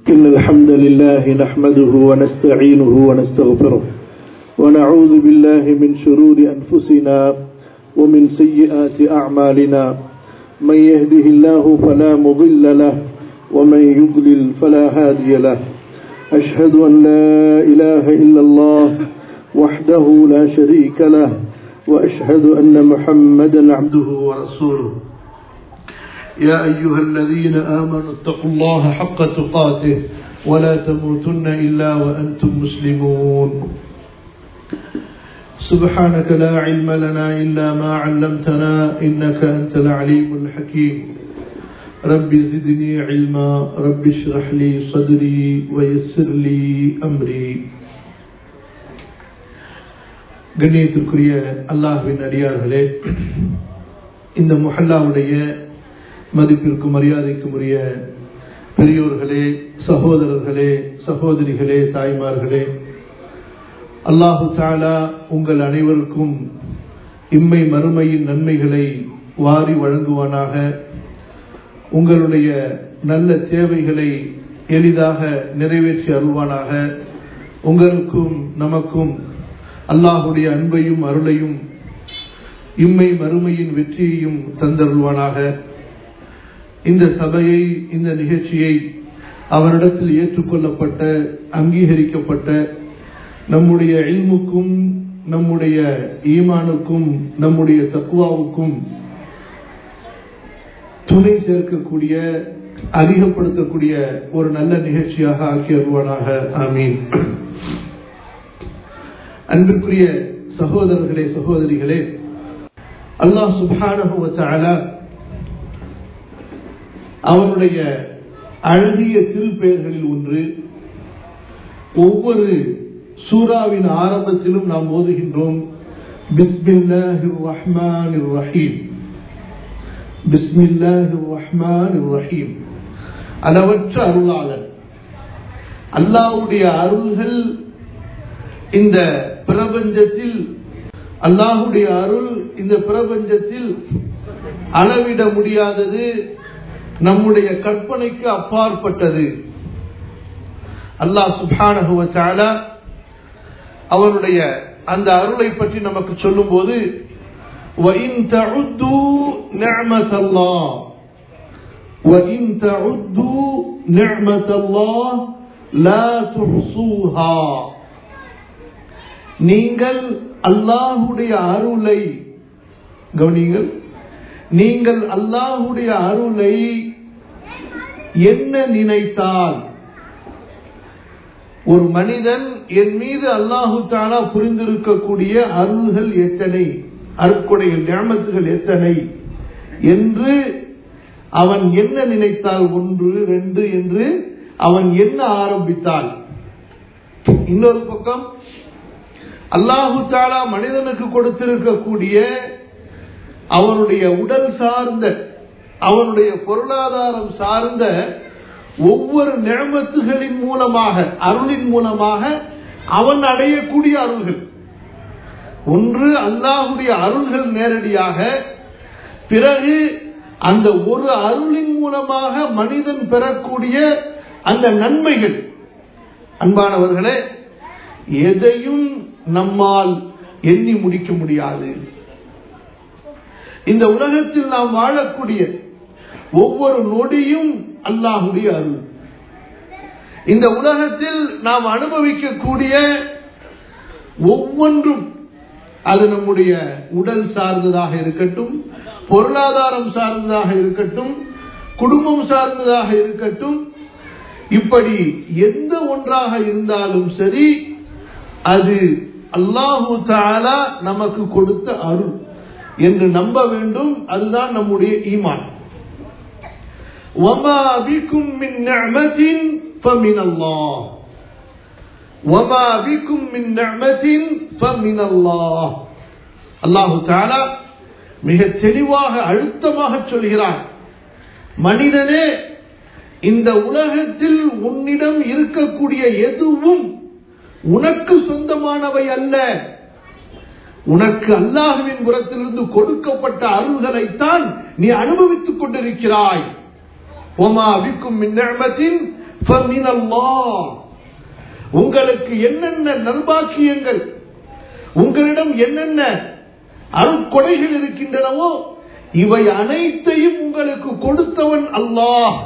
إن الحمد لله نحمده ونستعينه ونستغفره ونعوذ بالله من شرور أنفسنا ومن سيئات أعمالنا من يهده الله فلا مضل له ومن يضلل فلا هادي له أشهد أن لا إله إلا الله وحده لا شريك له وأشهد أن محمدا عبده ورسوله يا أيها الذين آمنوا اتقوا الله حق تقاته ولا تموتن إلا وأنتم مسلمون سبحانك لا علم لنا إلا ما علمتنا إنك أنت العليم الحكيم رب زدني علما رب اشرح لي صدري ويسر لي أمري கண்ணியத்திற்குரிய அல்லாஹுவின் அடியார்களே இந்த முஹல்லாவுடைய மதிப்பிற்கும் மரியாதைக்கும் உரிய பெரியோர்களே சகோதரர்களே சகோதரிகளே தாய்மார்களே அல்லாஹு தாலா உங்கள் அனைவருக்கும் இம்மை மறுமையின் நன்மைகளை வாரி வழங்குவானாக உங்களுடைய நல்ல சேவைகளை எளிதாக நிறைவேற்றி அருள்வானாக உங்களுக்கும் நமக்கும் அல்லாஹுடைய அன்பையும் அருளையும் இம்மை மறுமையின் வெற்றியையும் தந்தருள்வானாக இந்த சபையை இந்த நிகழ்ச்சியை அவரிடத்தில் ஏற்றுக்கொள்ளப்பட்ட அங்கீகரிக்கப்பட்ட நம்முடைய இல்முக்கும் நம்முடைய ஈமானுக்கும் நம்முடைய தக்குவாவுக்கும் துணை சேர்க்கக்கூடிய அதிகப்படுத்தக்கூடிய ஒரு நல்ல நிகழ்ச்சியாக ஆக்கி வருவானாக ஆமீன் அன்பிற்குரிய சகோதரர்களே சகோதரிகளே அல்லாஹ் சுபானஹுவ அவனுடைய அழகிய திருப்பெயர்களில் ஒன்று ஒவ்வொரு சூறாவின் ஆரம்பத்திலும் நாம் ஓதுகின்றோம் பிஸ்மில்லாஹிர் ரஹ்மானிர் ரஹீம் பிஸ்மில்லாஹிர் ரஹ்மானிர் ரஹீம் அளவற்ற அருளாளன் அல்லாஹ்வுடைய அருள்கள் இந்த பிரபஞ்சத்தில் அல்லாஹுடைய அருள் இந்த பிரபஞ்சத்தில் அளவிட முடியாதது நம்முடைய கற்பனைக்கு அப்பாற்பட்டது அல்லாஹ் சுபானகுவத்தால அவருடைய அந்த அருளை பற்றி நமக்கு சொல்லும் போது وَإِن تَعُدُّوا نِعْمَةَ اللَّهِ وَإِن تَعُدُّوا نِعْمَةَ اللَّهِ لَا تُحْصُوهَا நீங்கள் அல்லாஹுடைய அருளை கவனிங்கள் நீங்கள் அல்லாஹுடைய அருளை என்ன நினைத்தால் ஒரு மனிதன் என் மீது அல்லாஹு தாலா புரிந்திருக்கக்கூடிய அருள்கள் எத்தனை அருட்கொடைகள் ஞாபகத்துகள் எத்தனை என்று அவன் என்ன நினைத்தால் ஒன்று ரெண்டு என்று அவன் என்ன ஆரம்பித்தால் இன்னொரு பக்கம் அல்லாஹு தாலா மனிதனுக்கு கொடுத்திருக்கக்கூடிய அவனுடைய உடல் சார்ந்த அவனுடைய பொருளாதாரம் சார்ந்த ஒவ்வொரு நிழமத்துகளின் மூலமாக அருளின் மூலமாக அவன் அடையக்கூடிய அருள்கள் ஒன்று அல்லாஹுடைய அருள்கள் நேரடியாக பிறகு அந்த ஒரு அருளின் மூலமாக மனிதன் பெறக்கூடிய அந்த நன்மைகள் அன்பானவர்களே எதையும் நம்மால் எண்ணி முடிக்க முடியாது இந்த உலகத்தில் நாம் வாழக்கூடிய ஒவ்வொரு நொடியும் அல்லாஹுடைய அருள் இந்த உலகத்தில் நாம் அனுபவிக்கக்கூடிய ஒவ்வொன்றும் அது நம்முடைய உடல் சார்ந்ததாக இருக்கட்டும் பொருளாதாரம் சார்ந்ததாக இருக்கட்டும் குடும்பம் சார்ந்ததாக இருக்கட்டும் இப்படி எந்த ஒன்றாக இருந்தாலும் சரி அது அல்லாஹு தாலா நமக்கு கொடுத்த அருள் என்று நம்ப வேண்டும் அதுதான் நம்முடைய ஈமான் وما بكم من نعمة فمن الله وما بكم من نعمة فمن الله அல்லாஹு தாலா மிக தெளிவாக அழுத்தமாக சொல்கிறார் மனிதனே இந்த உலகத்தில் உன்னிடம் இருக்கக்கூடிய எதுவும் உனக்கு சொந்தமானவை அல்ல உனக்கு அல்லாஹுவின் புறத்திலிருந்து கொடுக்கப்பட்ட அருள்களைத்தான் நீ அனுபவித்துக் கொண்டிருக்கிறாய் ஒமா விக்கும் மின்னமத்தின் فَمِنَ اللَّهِ உங்களுக்கு என்னென்ன நல்பாக்கியங்கள் உங்களிடம் என்னென்ன அருட்கொடைகள் இருக்கின்றனவோ இவை அனைத்தையும் உங்களுக்கு கொடுத்தவன் அல்லாஹ்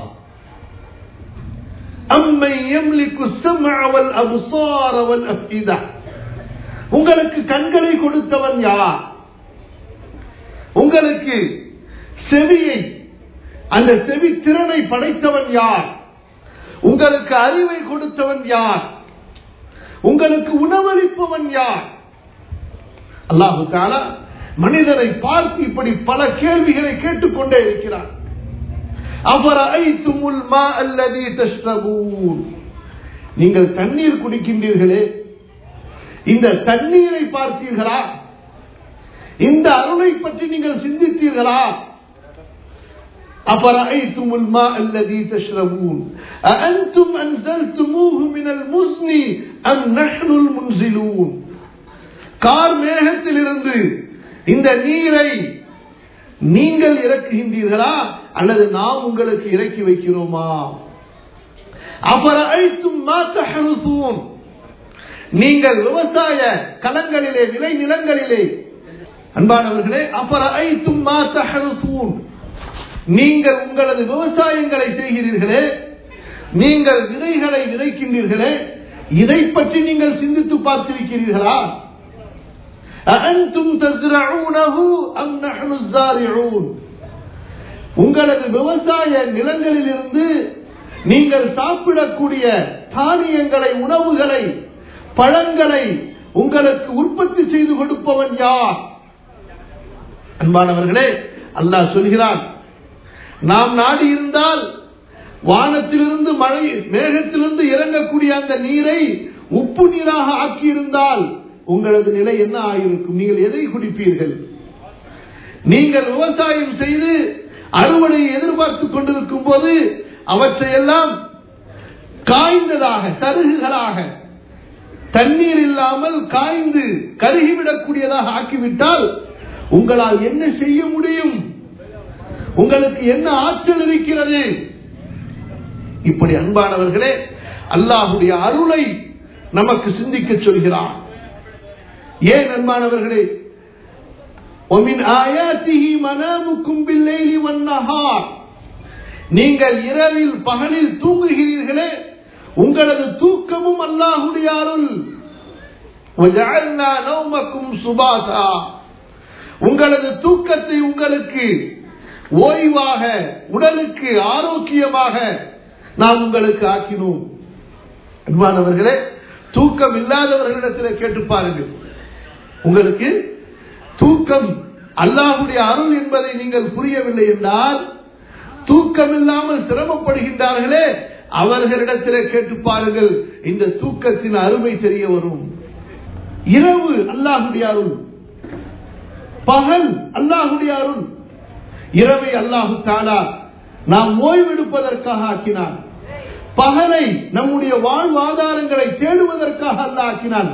அம்மை எம்லிக்கு செம்மவல் அபுசாரவல் அஃபிதா உங்களுக்கு கண்களை கொடுத்தவன் யார் உங்களுக்கு செவியை அந்த செவி திறனை படைத்தவன் யார் உங்களுக்கு அறிவை கொடுத்தவன் யார் உங்களுக்கு உணவளிப்பவன் யார் அல்லாஹு தாலா மனிதனை பார்த்து இப்படி பல கேள்விகளை கேட்டுக்கொண்டே இருக்கிறார் அவரைத்துமுல் மா அல்லதி தஷ்ரபூன் நீங்கள் தண்ணீர் குடிக்கின்றீர்களே இந்த தண்ணீரை பார்த்தீர்களா இந்த அருளை பற்றி நீங்கள் சிந்தித்தீர்களா أفرأيتم الماء الذي تشربون أأنتم أنزلتموه من المزن أم نحن المنزلون கார் மேகத்திலிருந்து இந்த நீரை நீங்கள் இறக்குகின்றீர்களா அல்லது நாம் உங்களுக்கு இறக்கி வைக்கிறோமா அபரஐத்தும் மா தஹருசூன் நீங்கள் விவசாய களங்களிலே விளை நிலங்களிலே அன்பானவர்களே அபரஐத்தும் மா தஹருசூன் நீங்கள் உங்களது விவசாயங்களை செய்கிறீர்களே நீங்கள் விதைகளை விதைக்கின்றீர்களே இதை பற்றி நீங்கள் சிந்தித்து பார்த்திருக்கிறீர்களா أأنتم تزرعونه أم نحن الزارعون உங்களது விவசாய நிலங்களில் இருந்து நீங்கள் சாப்பிடக்கூடிய தானியங்களை உணவுகளை பழங்களை உங்களுக்கு உற்பத்தி செய்து கொடுப்பவன் யார் அன்பானவர்களே அல்லாஹ் சொல்கிறான் நாம் நாடி இருந்தால் வானத்திலிருந்து மழை மேகத்திலிருந்து இறங்கக்கூடிய அந்த நீரை உப்பு நீராக ஆக்கியிருந்தால் உங்களது நிலை என்ன ஆகியிருக்கும் நீங்கள் எதை குடிப்பீர்கள் நீங்கள் விவசாயம் செய்து அறுவடையை எதிர்பார்த்துக் கொண்டிருக்கும் போது அவற்றையெல்லாம் காய்ந்ததாக சருகுகளாக தண்ணீர் இல்லாமல் காய்ந்து கருகிவிடக்கூடியதாக ஆக்கிவிட்டால் உங்களால் என்ன செய்ய முடியும் உங்களுக்கு என்ன ஆற்றல் இருக்கிறது இப்படி அன்பானவர்களே அல்லாஹுடைய அருளை நமக்கு சிந்திக்க சொல்கிறார் ஏன் அன்பானவர்களே ومن آياته منامكم بالليل والنهار நீங்கள் இரவில் பகலில் தூங்குகிறீர்களே உங்களது தூக்கமும் அல்லாஹுடைய அருள் وجعلنا نومكم سباتا உங்களது தூக்கத்தை உங்களுக்கு ஓய்வாக உடலுக்கு ஆரோக்கியமாக நாம் உங்களுக்கு ஆக்கினோம் அன்பானவர்களே தூக்கம் இல்லாதவர்களிடத்தில் கேட்டு பாருங்கள் உங்களுக்கு தூக்கம் அல்லாஹுடைய அருள் என்பதை நீங்கள் புரியவில்லை என்றால் தூக்கம் இல்லாமல் சிரமப்படுகின்றார்களே அவர்களிடத்தில் கேட்டு பாருங்கள் இந்த தூக்கத்தின் அருமை தெரிய வரும் இரவு அல்லாஹுடைய அருள் பகல் அல்லாஹுடைய அருள் இரவை அல்லாஹு தாலா நாம் ஓய்வெடுப்பதற்காக ஆக்கினான் பகலை நம்முடைய வாழ்வாதாரங்களை தேடுவதற்காக அல்ல ஆக்கினான்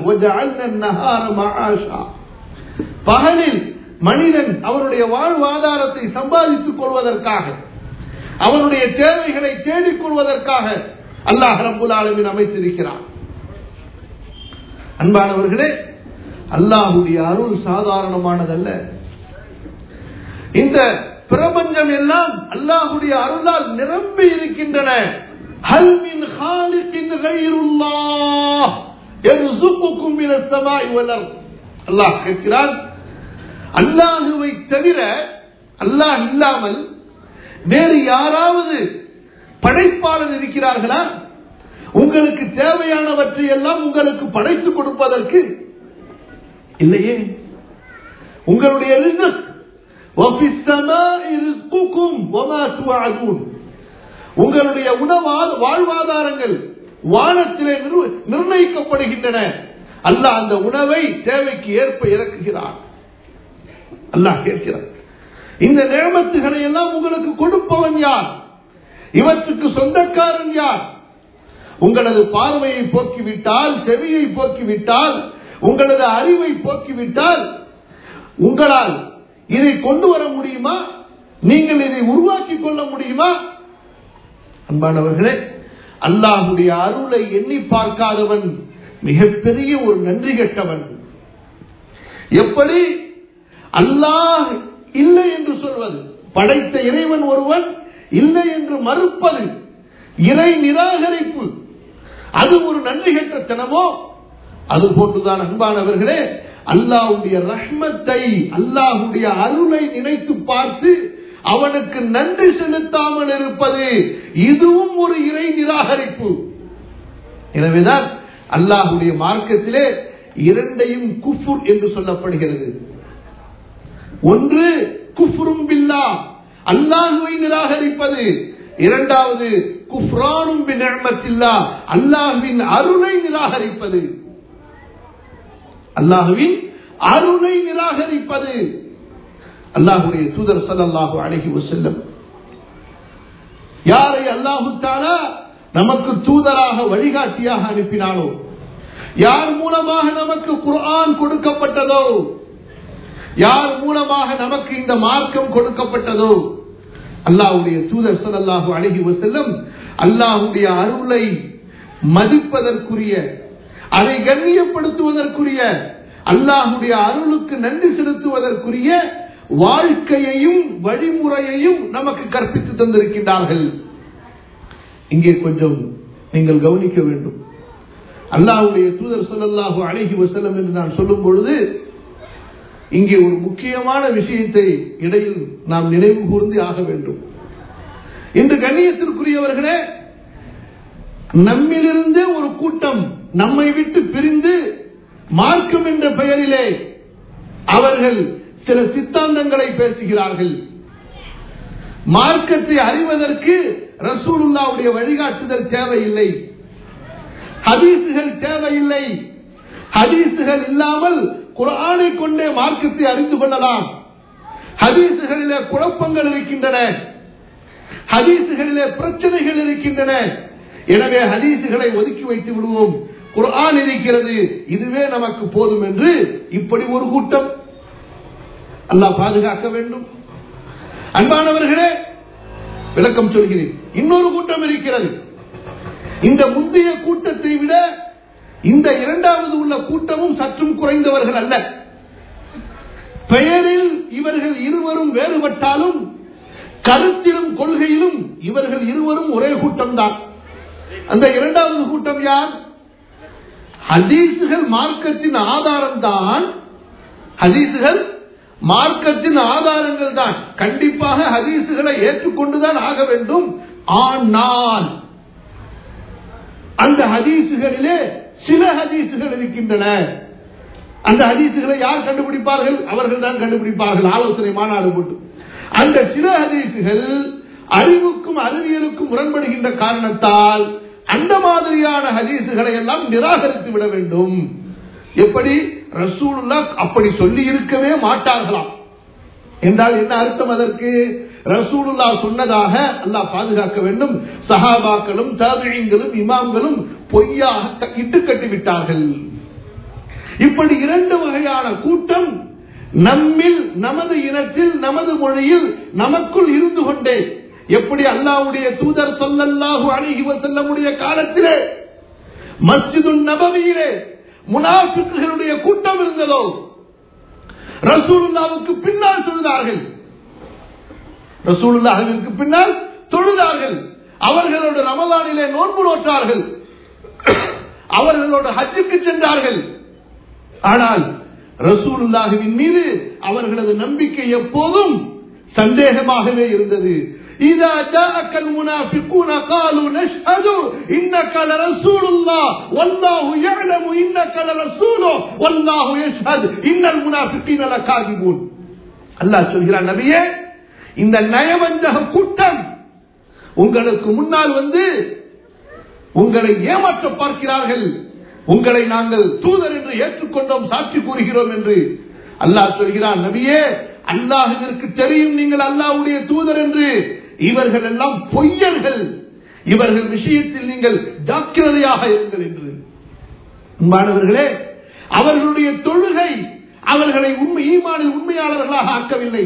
பகலில் மனிதன் அவருடைய வாழ்வாதாரத்தை சம்பாதித்துக் கொள்வதற்காக அவனுடைய தேவைகளை தேடிக் கொள்வதற்காக அல்லாஹ் ரபுல் ஆலமின் அமைத்திருக்கிறான் அன்பானவர்களே அல்லாஹுடைய அருள் சாதாரணமானதல்ல இந்த பிரபஞ்சம் எல்லாம் அல்லாஹுடைய அருளால் நிரம்பி இருக்கின்றன ஹல் மின் ஹாலிகின் கைருல்லாஹ் யர்சுகுக்கும் மினஸ் ஸமாஇ வல் அர்த் அல்லாஹ் கேட்கிறான் அல்லாஹுவை தவிர அல்லாஹ் இல்லாமல் வேறு யாராவது படைப்பாளர் இருக்கிறார்களா உங்களுக்கு தேவையானவற்றை எல்லாம் உங்களுக்கு படைத்துக் கொடுப்பதற்கு இல்லையே உங்களுடைய ரிஸ்க் وفي السماء رزقكم وما توعدون உங்களுடைய உணவால் வாழ்வாதாரங்கள் வானத்திலே நிர்ணயிக்கப்படுகின்றன அல்லாஹ் அந்த உணவை தேவைக்கு ஏற்ப இறக்குகிறார் அல்லாஹ் கேட்கிறார் இந்த நேமத்துகளை எல்லாம் உங்களுக்கு கொடுப்பவன் யார் இவற்றுக்கு சொந்தக்காரன் யார் உங்களது பார்வையை போக்கிவிட்டால் செவியை போக்கிவிட்டால் உங்களது அறிவை போக்கிவிட்டால் உங்களால் இதை கொண்டு வர முடியுமா நீங்கள் இதை உருவாக்கி கொள்ள முடியுமா அன்பானவர்களே அல்லாஹுடைய அருளை எண்ணி பார்க்காதவன் மிகப்பெரிய ஒரு நன்றி கெட்டவன் எப்படி அல்லாஹ் இல்லை என்று சொல்வது படைத்த இறைவன் ஒருவன் இல்லை என்று மறுப்பது இறை நிராகரிப்பு அது ஒரு நன்றி கெட்டத்தனமோ அது போன்றுதான் அன்பானவர்களே அல்லாஹுடைய ரஹ்மத்தை அல்லாஹுடைய அருளை நினைத்து பார்த்து அவனுக்கு நன்றி செலுத்தாமல் இருப்பது இதுவும் ஒரு இறை நிராகரிப்பு எனவேதான் அல்லாஹுடைய மார்க்கத்திலே இரண்டையும் குஃபுர் என்று சொல்லப்படுகிறது ஒன்று குஃபுரும் பில்லா அல்லாஹுவை நிராகரிப்பது இரண்டாவது குஃப்ரானும் பின்மத்தில்லா அல்லாஹுவின் அருளை நிராகரிப்பது அல்லாஹுவின் அருளை நிராகரிப்பது அல்லாஹுடைய தூதர் சல்லாஹு அழகி செல்லும் யாரை அல்லாஹு தாலா நமக்கு தூதராக வழிகாட்டியாக அனுப்பினாலோ யார் மூலமாக நமக்கு குர்ஆன் கொடுக்கப்பட்டதோ யார் மூலமாக நமக்கு இந்த மார்க்கம் கொடுக்கப்பட்டதோ அல்லாஹுடைய தூதர் சல்லாஹு அழகி செல்லும் அல்லாஹுடைய அருளை மதிப்பதற்குரிய அதை கண்ணியப்படுத்துவதற்குரிய அல்லாஹுடைய அருளுக்கு நன்றி செலுத்துவதற்குரிய வாழ்க்கையையும் வழிமுறையையும் நமக்கு கற்பித்து தந்திருக்கின்றார்கள் இங்கே கொஞ்சம் நீங்கள் கவனிக்க வேண்டும் அல்லாஹுடைய தூதர் சொல்லல்லாஹு அழகி வசலம் என்று நான் சொல்லும் பொழுது இங்கே ஒரு முக்கியமான விஷயத்தை இடையில் நாம் நினைவு கூர்ந்து ஆக வேண்டும் இன்று கண்ணியத்திற்குரியவர்களே நம்மிலிருந்து ஒரு கூட்டம் நம்மை விட்டு பிரிந்து மார்க்கம் என்ற பெயரிலே அவர்கள் சில சித்தாந்தங்களை பேசுகிறார்கள் மார்க்கத்தை அறிவதற்கு ரசூலுல்லாவுடைய வழிகாட்டுதல் தேவையில்லை ஹதீசுகள் தேவையில்லை ஹதீசுகள் இல்லாமல் குரானை கொண்டே மார்க்கத்தை அறிந்து கொள்ளலாம் ஹதீசுகளிலே குழப்பங்கள் இருக்கின்றன ஹதீசுகளிலே பிரச்சனைகள் இருக்கின்றன எனவே ஹதீசுகளை ஒதுக்கி வைத்து விடுவோம் குர்ஆன் இருக்கிறது இதுவே நமக்கு போதும் என்று இப்படி ஒரு கூட்டம் அல்லாஹ் பாதுகாக்க வேண்டும் அன்பானவர்களே விளக்கம் சொல்கிறேன் இன்னொரு கூட்டம் இருக்கிறது இந்த முந்தைய கூட்டத்தை விட இந்த இரண்டாவது உள்ள கூட்டமும் சற்றும் குறைந்தவர்கள் அல்ல பெயரில் இவர்கள் இருவரும் வேறுபட்டாலும் கருத்திலும் கொள்கையிலும் இவர்கள் இருவரும் ஒரே கூட்டம்தான் அந்த இரண்டாவது கூட்டம் யார் ஹதீசுகள் மார்க்கத்தின் ஆதாரம் தான் ஹதீசுகள் மார்க்கத்தின் ஆதாரங்கள் தான் கண்டிப்பாக ஹதீசுகளை ஏற்றுக்கொண்டுதான் ஆக வேண்டும் ஆனால் அந்த ஹதீசுகளிலே சில ஹதீசுகள் இருக்கின்றன அந்த ஹதீசுகளை யார் கண்டுபிடிப்பார்கள் அவர்கள் தான் கண்டுபிடிப்பார்கள் ஆலோசனை மாநாடு போட்டு அந்த சில ஹதீசுகள் அறிவுக்கும் அறிவியலுக்கும் முரண்படுகின்ற காரணத்தால் அந்த மாதிரியான ஹதீசுகளை எல்லாம் நிராகரித்து விட வேண்டும் எப்படி ரசூலுல்லா அப்படி சொல்லி இருக்கவே மாட்டார்களாம் என்றால் என்ன அர்த்தம் அதற்கு ரசூலுல்லா சொன்னதாக அல்லாஹ் பாதுகாக்க வேண்டும் சஹாபாக்களும் தாபியங்களும் இமாம்களும் பொய்யாக இட்டு கட்டி விட்டார்கள் இப்படி இரண்டு வகையான கூட்டம் நம்மில் நமது இனத்தில் நமது மொழியில் நமக்குள் இருந்து கொண்டே எப்படி அல்லாவுடைய தூதர் சொல்லல்லாஹு அணுகி செல்லமுடைய காலத்திலே மஸ்ஜிது நபவியிலே முனாஃபிக்குகளுடைய கூட்டம் இருந்ததோ ரசூலுல்லாவுக்கு பின்னால் தொழுதார்கள் ரசூலுல்லாஹிற்கு பின்னால் தொழுதார்கள் அவர்களோட ரமதானிலே நோன்பு நோற்றார்கள் அவர்களோட ஹஜ்ஜுக்கு சென்றார்கள் ஆனால் ரசூலுல்லாஹுவின் மீது அவர்களது நம்பிக்கை எப்போதும் சந்தேகமாகவே இருந்தது إذا جاءك المنافقون قالوا نشهد إنك لرسول الله والله يعلم إنك لرسوله والله يشهد إن المنافقين لكاذبون அல்லாஹ் சொல்கிறான் நபியே இந்த நயவஞ்சக கூட்டம் உங்களுக்கு முன்னால் வந்து உங்களை ஏமாற்ற பார்க்கிறார்கள் உங்களை நாங்கள் தூதர் என்று ஏற்றுக்கொண்டோம் சாட்சி கூறுகிறோம் என்று அல்லாஹ் சொல்கிறான் நபியே அல்லாஹிற்கு தெரியும் நீங்கள் அல்லாஹ்வுடைய தூதர் என்று இவர்கள் எல்லாம் பொய்யர்கள் இவர்கள் விஷயத்தில் நீங்கள் ஜாக்கிரதையாக இருங்கள் என்று மாணவர்களே அவர்களுடைய தொழுகை அவர்களை உண்மை ஈமானில் உண்மையாளர்களாக ஆக்கவில்லை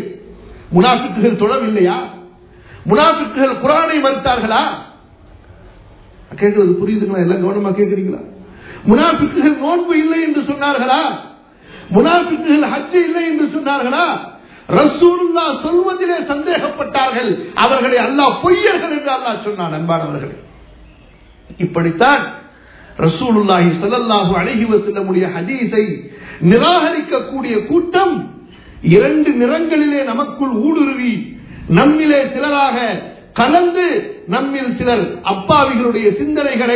முனாஃபிக்குகள் தொழவில்லையா முனாஃபிக்குகள் குரானை மறுத்தார்களா கேட்கறது புரியுதுங்களா எல்லாம் கவனமா கேட்கறீங்களா முனாபிக்குகள் நோன்பு இல்லை என்று சொன்னார்களா முனாபிக்குகள் ஹஜ் இல்லை என்று சொன்னார்களா ரசூலுல்லா சொல்வதிலே சந்தேகப்பட்டார்கள் அவர்களை அல்லாஹ் பொய்யர்கள் என்று அல்லாஹ் சொன்னான் அன்பானவர்களே இப்படித்தான் ரசூலுல்லாஹி ஸல்லல்லாஹு அலைஹி வஸல்லமுடைய ஹதீஸை நிராகரிக்கக்கூடிய கூட்டம் இரண்டு நிறங்களிலே நமக்குள் ஊடுருவி நம்மிலே சிலராக கலந்து நம்மில் சிலர் அப்பாவிகளுடைய சிந்தனைகளை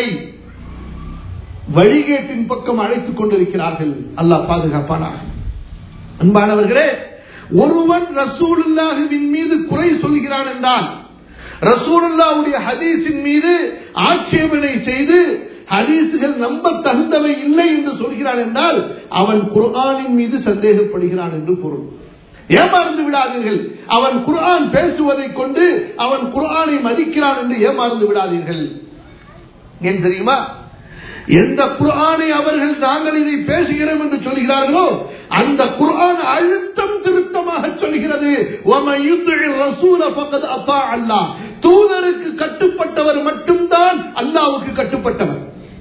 வழிகேட்டின் பக்கம் அழைத்துக் கொண்டிருக்கிறார்கள் அல்லாஹ் பாதுகாப்பானாக அன்பானவர்களே ஒருவன் ரசூலுல்லாஹுவின் மீது குறை சொல்கிறான் என்றால் ரசூலுல்லாவுடைய ஹதீஸின் மீது ஆட்சேபனை செய்து ஹதீசுகள் நம்ப தகுந்தவை இல்லை என்று சொல்கிறான் என்றால் அவன் குர்ஆனின் மீது சந்தேகப்படுகிறான் என்று பொருள் ஏமாந்து விடாதீர்கள் அவன் குர்ஆன் பேசுவதை கொண்டு அவன் குர்ஆனை மதிக்கிறான் என்று ஏமாந்து விடாதீர்கள் ஏன் தெரியுமா எந்த குர்ஆனை அவர்கள் தாங்கள் இதை பேசுகிறோம் என்று சொல்கிறார்களோ அந்த குர்ஆன் அழுத்தம் திருத்தமாக சொல்கிறது وَمَن يُطِعِ الرَّسُولَ فَقَدْ أَطَاعَ اللَّهَ தூதருக்கு கட்டுப்பட்டவர் மட்டும்தான் அல்லாஹ்வுக்கு கட்டுப்பட்டவர்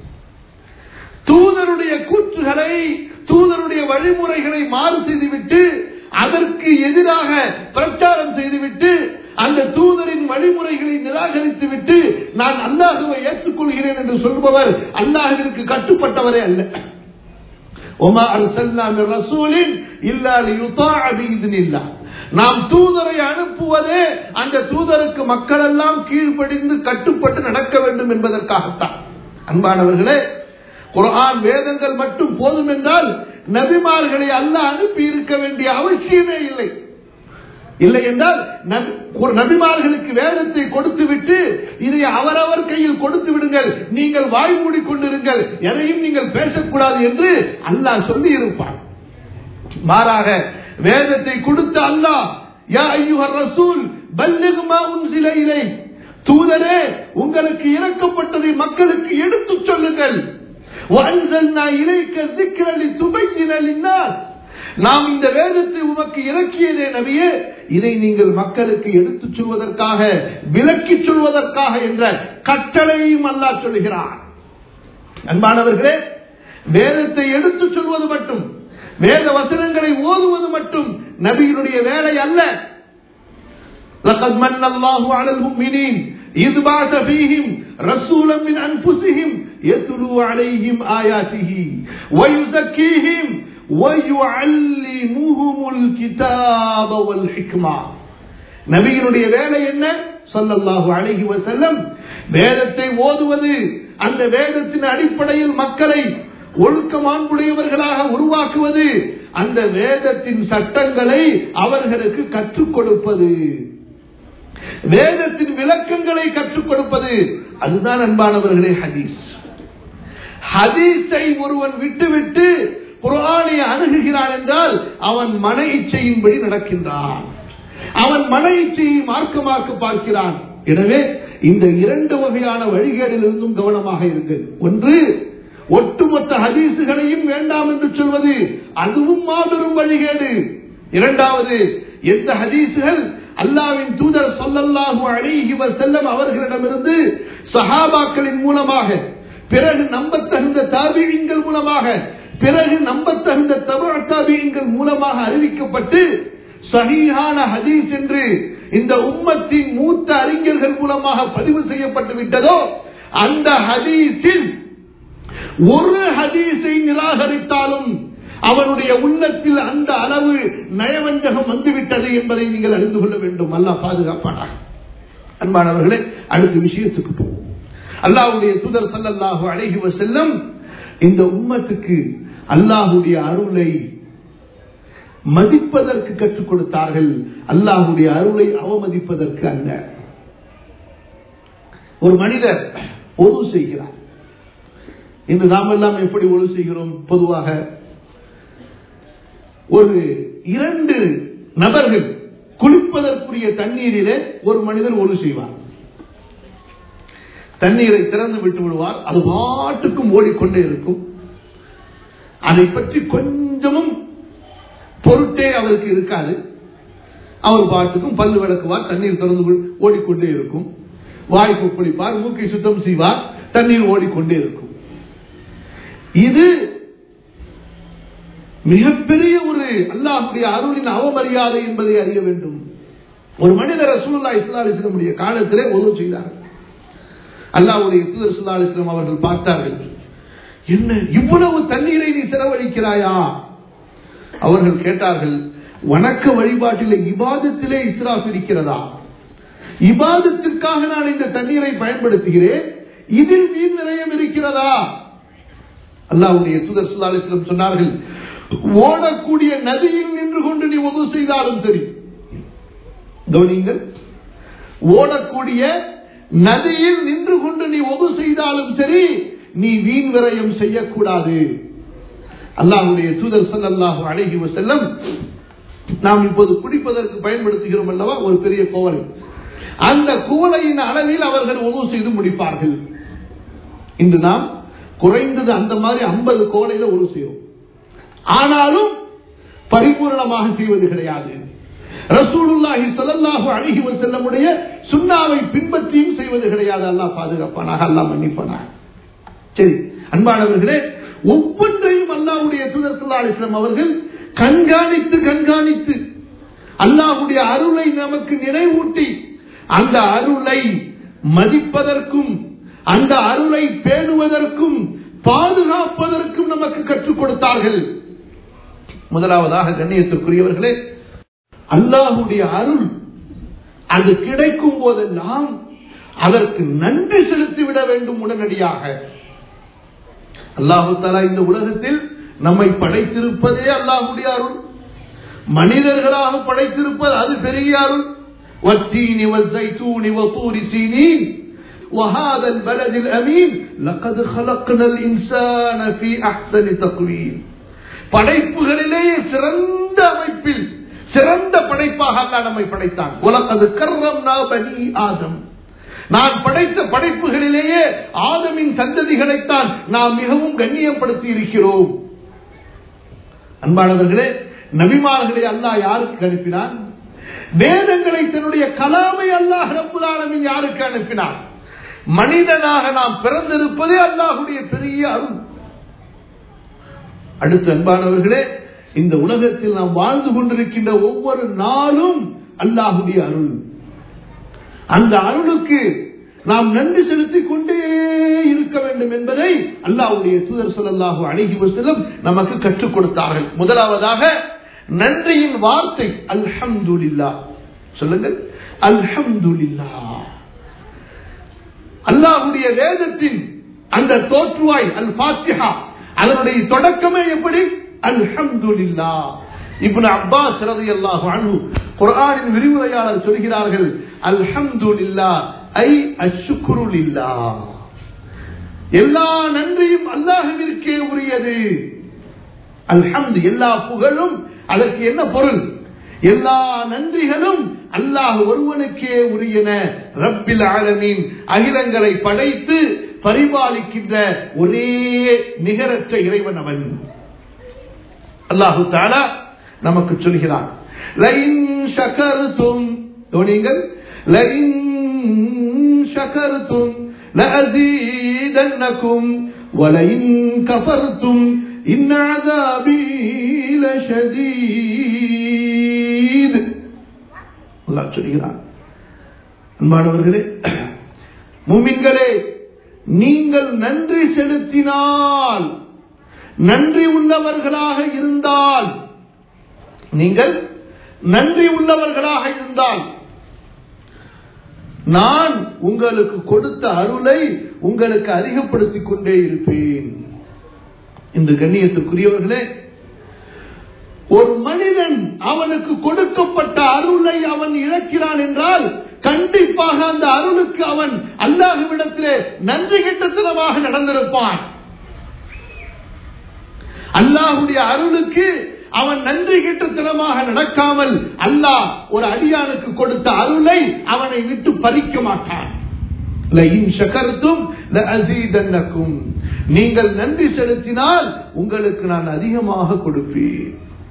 தூதருடைய கூற்றுகளை தூதருடைய வழிமுறைகளை மாறு செய்துவிட்டு அதற்கு எதிராக பிரச்சாரம் செய்துவிட்டு அந்த தூதரின் வழிமுறைகளை நிராகரித்து விட்டு நான் அல்லாஹுவை ஏற்றுக்கொள்கிறேன் என்று சொல்பவர் அல்லாஹுவிற்கு கட்டுப்பட்டவரே அல்ல ஒமா அர்சல்னா மின் ரசூலின் இல்லா லியுதாஅ பிஇذنில்லாஹ் நாம் தூதரை அனுப்புவதே அந்த தூதருக்கு மக்கள் எல்லாம் கீழ்ப்படிந்து கட்டுப்பட்டு நடக்க வேண்டும் என்பதற்காகத்தான் அன்பானவர்களே குர்ஆன் வேதங்கள் மட்டும் போதும் என்றால் நபிமார்களை அல்லாஹ் அனுப்பி இருக்க வேண்டிய அவசியமே இல்லை இல்லை என்றால் நபி- ஒரு நபிமார்களுக்கு வேதத்தை கொடுத்து விட்டு இதை அவரவர் கையில் கொடுத்து விடுங்கள் நீங்கள் வாய் மூடிக்கொண்டிருங்கள் எதையும் நீங்கள் பேசக்கூடாது என்று அல்லாஹ் சொல்லி இருப்பார் மாறாக வேதத்தை கொடுத்த அல்லாஹ் யா ஐயுஹர் ரசூல் பல்லிக் மா உன்சில இலை தூதரே உங்களுக்கு இறக்கப்பட்டதை மக்களுக்கு எடுத்துச் சொல்லுங்கள் وأنزلنا إليك الذكر لتبين للناس நாம் இந்த வேதத்தை உமக்கு இறக்கியதே நபியே இதை நீங்கள் மக்களுக்கு எடுத்துச் சொல்வதற்காக விளக்கிச் சொல்வதற்காக என்ற கட்டளையும் அல்லாஹ் சொல்கிறார் அன்பானவர்களே வேதத்தை எடுத்துச் சொல்வது மட்டும் வேத வசனங்களை ஓதுவது மட்டும் நபியினுடைய வேலை அல்ல لقد من الله على المؤمنين إذ بعث فيهم رسولا من أنفسهم يتلو عليهم آياته ويزكيهم ويعلمهم الكتاب والحكمة நபியினுடைய வேலை என்ன சொல்லல்லாஹு அலைஹி வஸல்லம் வேதத்தை ஓதுவது அந்த வேதத்தின் அடிப்படையில் மக்களை ஒழுக்க மாண்புடையவர்களாக உருவாக்குவது அந்த வேதத்தின் சட்டங்களை அவர்களுக்கு கற்றுக் கொடுப்பது வேதத்தின் விளக்கங்களை கற்றுக் கொடுப்பது அதுதான் அன்பானவர்களே ஹதீஸ் ஹதீஸை ஒருவன் விட்டுவிட்டு குர்ஆனை அணுகுகிறான் என்றால் அவன் மன இச்சையின்படி நடக்கின்றான் அவன் மன இச்சையை மார்க்கமாக்க பார்க்கிறான் எனவே இந்த இரண்டு வகையான வழிகேடிலிருந்தும் கவனமாக இருங்கள் ஒன்று ஒட்டுமொத்த ஹதீசுகளையும் வேண்டாம் என்று சொல்வது அதுவும் மாபெரும் வழிகேடு இரண்டாவது எந்த ஹதீசுகள் அல்லாவின் தூதர் சொல்லல்லாஹு அலைஹி வஸல்லம் அவர்களிடமிருந்து சஹாபாக்களின் மூலமாக பிறகு நம்பத்தகுந்த தாபியங்கள் மூலமாக பிறகு நம்பத்தகுந்த தபுஅ தாபியங்கள் மூலமாக அறிவிக்கப்பட்டு சஹீஹான ஹதீஸ் என்று இந்த உம்மத்தின் மூத்த அறிஞர்கள் மூலமாக பதிவு செய்யப்பட்டு விட்டதோ அந்த ஹதீஸில் ஒரு ஹதீஸை நிராகரித்தாலும் அவனுடைய உள்ளத்தில் அந்த அளவு நயவஞ்சகம் வந்துவிட்டது என்பதை நீங்கள் அறிந்து கொள்ள வேண்டும் அல்லாஹ் பாதுகாப்பானாக அன்பானவர்களே அடுத்த விஷயத்துக்கு போவோம் அல்லாஹ்வுடைய தூதர் ஸல்லல்லாஹு அலைஹி வஸல்லம் இந்த உம்மத்துக்கு அல்லாஹ்வுடைய அருளை மதிப்பதற்கு கற்றுக் கொடுத்தார்கள் அல்லாஹ்வுடைய அருளை அவமதிப்பதற்கு அல்ல ஒரு மனிதர் ஒது செய்கிறார் இன்று நாம் எல்லாம் எப்படி ஒழு செய்கிறோம் பொதுவாக ஒரு இரண்டு நபர்கள் குளிப்பதற்குரிய தண்ணீரிலே ஒரு மனிதர் ஒழு செய்வார் தண்ணீரை திறந்து விட்டு விடுவார் அது பாட்டுக்கும் ஓடிக்கொண்டே இருக்கும் அதை பற்றி கொஞ்சமும் பொருட்டே அவருக்கு இருக்காது அவர் பாட்டுக்கும் பல்லு விளக்குவார் தண்ணீர் திறந்து வி- ஓடிக்கொண்டே இருக்கும் வாய் கொப்பளிப்பார் மூக்கை சுத்தம் செய்வார் தண்ணீர் ஓடிக்கொண்டே இருக்கும் இது மிகப்பெரிய ஒரு அல்லாஹுடைய அருளின் அவமரியாதை என்பதை அறிய வேண்டும் ஒரு மனிதர் ரசூலுல்லா இஸ்லா அலிஸ்லமுடைய காலத்திலே உதவு செய்தார்கள் அல்லாஹ்வுடைய தூதர் சுல்லா அலிஸ்லாம் அவர்கள் பார்த்தார்கள் என்ன இவ்வளவு தண்ணீரை நீ செலவழிக்கிறாயா அவர்கள் கேட்டார்கள் வணக்க வழிபாட்டிலே இபாதத்திலே இஸ்ராஃப் இருக்கிறதா இபாதத்திற்காக நான் இந்த தண்ணீரை பயன்படுத்துகிறேன் இதில் வீண் நிறையம் இருக்கிறதா அல்லாஹ்வுடைய தூதர் சுல்லா அலிஸ்லம் சொன்னார்கள் ஓடக்கூடிய நதியில் நின்று கொண்டு நீ உதவு செய்தாலும் சரி கவனிங்கள் ஓடக்கூடிய நதியில் நின்று கொண்டு நீ ஒது செய்தாலும் சரி நீ வீண் விரயம் செய்யக்கூடாது அல்லாஹுடைய தூதர் ஸல்லல்லாஹு அலைஹி வஸல்லம் நாம் இப்போது குடிப்பதற்கு பயன்படுத்துகிறோம் அல்லவா ஒரு பெரிய கோவலை அந்த குவளையின் அளவில் அவர்கள் உதவு செய்து முடிப்பார்கள் இன்று நாம் குறைந்தது அந்த மாதிரி ஐம்பது கோவலையில உதவு செய்வோம் ஆனாலும் பரிபூரணமாக செய்வது கிடையாது ரசூலுல்லாஹி ஸல்லல்லாஹு அலைஹி வஸல்லமுடைய சுன்னாவை பின்பற்றியும் செய்வது கிடையாது அல்லாஹ் பாதுகாப்பானாக அல்லாஹ் மன்னிப்பானாக சரி அன்பானவர்களே ஒவ்வொன்றையும் அல்லாஹ்வுடைய தூதர் ஸல்லல்லாஹு அலைஹி வஸல்லம் அவர்கள் கண்காணித்து கண்காணித்து அல்லாஹ்வுடைய அருளை நமக்கு நினைவூட்டி அந்த அருளை மதிப்பதற்கும் அந்த அருளை பேணுவதற்கும் பாதுகாப்பதற்கும் நமக்கு கற்றுக் கொடுத்தார்கள் முதலாவதாக கண்ணியத்திற்குரியவர்களே அல்லாஹுடைய அருள் அது கிடைக்கும் போதெல்லாம் அதற்கு நன்றி செலுத்திவிட வேண்டும் உடனடியாக அல்லாஹு தாலா இந்த உலகத்தில் நம்மை படைத்திருப்பதே அல்லாஹுடைய அருள் மனிதர்களாக படைத்திருப்பது அது பெரிய அருள் والتين والزيتون وطور سينين وهذا البلد الأمين لقد خلقنا الإنسان في أحسن تقويم படைப்புகளிலேயே சிறந்த அமைப்பில் சிறந்த படைப்பாக அல்லாஹ் நம்மை படைத்தான் உலகது கர்ரம் பனி ஆதம் நான் படைத்த படைப்புகளிலேயே ஆதமின் சந்ததிகளைத்தான் நாம் மிகவும் கண்ணியப்படுத்தி இருக்கிறோம் அன்பானவர்களே நபிமார்களை அல்லாஹ் யாருக்கு அனுப்பினான் வேதங்களை தன்னுடைய கலாமை அல்லாஹ் ரப்புல் ஆலமீன் யாருக்கு அனுப்பினான் மனிதனாக நாம் பிறந்திருப்பதே அல்லாஹுடைய பெரிய அருள் அடுத்து அன்பானவர்களே இந்த உலகத்தில் நாம் வாழ்ந்து கொண்டிருக்கின்ற ஒவ்வொரு நாளும் அல்லாஹுடைய அருள் அந்த அருளுக்கு நாம் நன்றி செலுத்திக் கொண்டே இருக்க வேண்டும் என்பதை அல்லாஹ்வுடைய தூதர் சொல்லல்லாஹு அழகி வசலம் நமக்கு கற்றுக் கொடுத்தார்கள் முதலாவதாக நன்றியின் வார்த்தை அல்ஹம்துலில்லா சொல்லுங்கள் அல்ஹம்துலில்லா அல்லாஹுடைய வேதத்தின் அந்த தோற்றுவாய் அல் பாத்திஹா அதனுடைய தொடக்கமே எப்படி அல்ஹம்துலில்லா இப்னு அப்பாஸ் ரலியல்லாஹு அன்ஹு குர்ஆனின் விரிவுரையாளர் சொல்கிறார்கள் அல்ஹம்துலில்லா ஐ அஷ்குரு லில்லாஹ் எல்லா நன்றியும் அல்லாஹ்விற்கே உரியது அல்ஹம்து எல்லா புகழும் அதற்கு என்ன பொருள் எல்லா நன்றிகளும் அல்லாஹ் ஒருவனுக்கே உரியன ரப்பில் ஆலமீன் அகிலங்களை படைத்து பரிபாலிக்கின்ற ஒரே நிகரற்ற இறைவன் அவன் அல்லாஹு தாலா நமக்கு சொல்கிறான் லைன் ஷகர்தும் கவனியுங்கள் லைன் ஷகர்தும் لأزيدنكم ولئن كفرتم إن عذابي لشديد அல்லாஹ் சொல்கிறான் அன்பானவர்களே முமின்களே நீங்கள் நன்றி செலுத்தினால் நன்றி உள்ளவர்களாக இருந்தால் நீங்கள் நன்றி உள்ளவர்களாக இருந்தால் நான் உங்களுக்கு கொடுத்த அருளை உங்களுக்கு அதிகப்படுத்திக் கொண்டே இருப்பேன் இந்த கண்ணியத்துக்குரியவர்களே ஒரு மனிதன் அவனுக்கு கொடுக்கப்பட்ட அருளை அவன் இழக்கிறான் என்றால் கண்டிப்பாக அந்த அருளுக்கு அவன் அல்லாஹுவிடத்திலே நன்றி கெட்டத்தனமாக நடந்திருப்பான் அல்லாஹுடைய அருளுக்கு அவன் நன்றி கெட்டத்தனமாக நடக்காமல் அல்லாஹ் ஒரு அடியானுக்கு கொடுத்த அருளை அவனை விட்டு பறிக்க மாட்டான் நீங்கள் நன்றி செலுத்தினால் உங்களுக்கு நான் அதிகமாக கொடுப்பேன்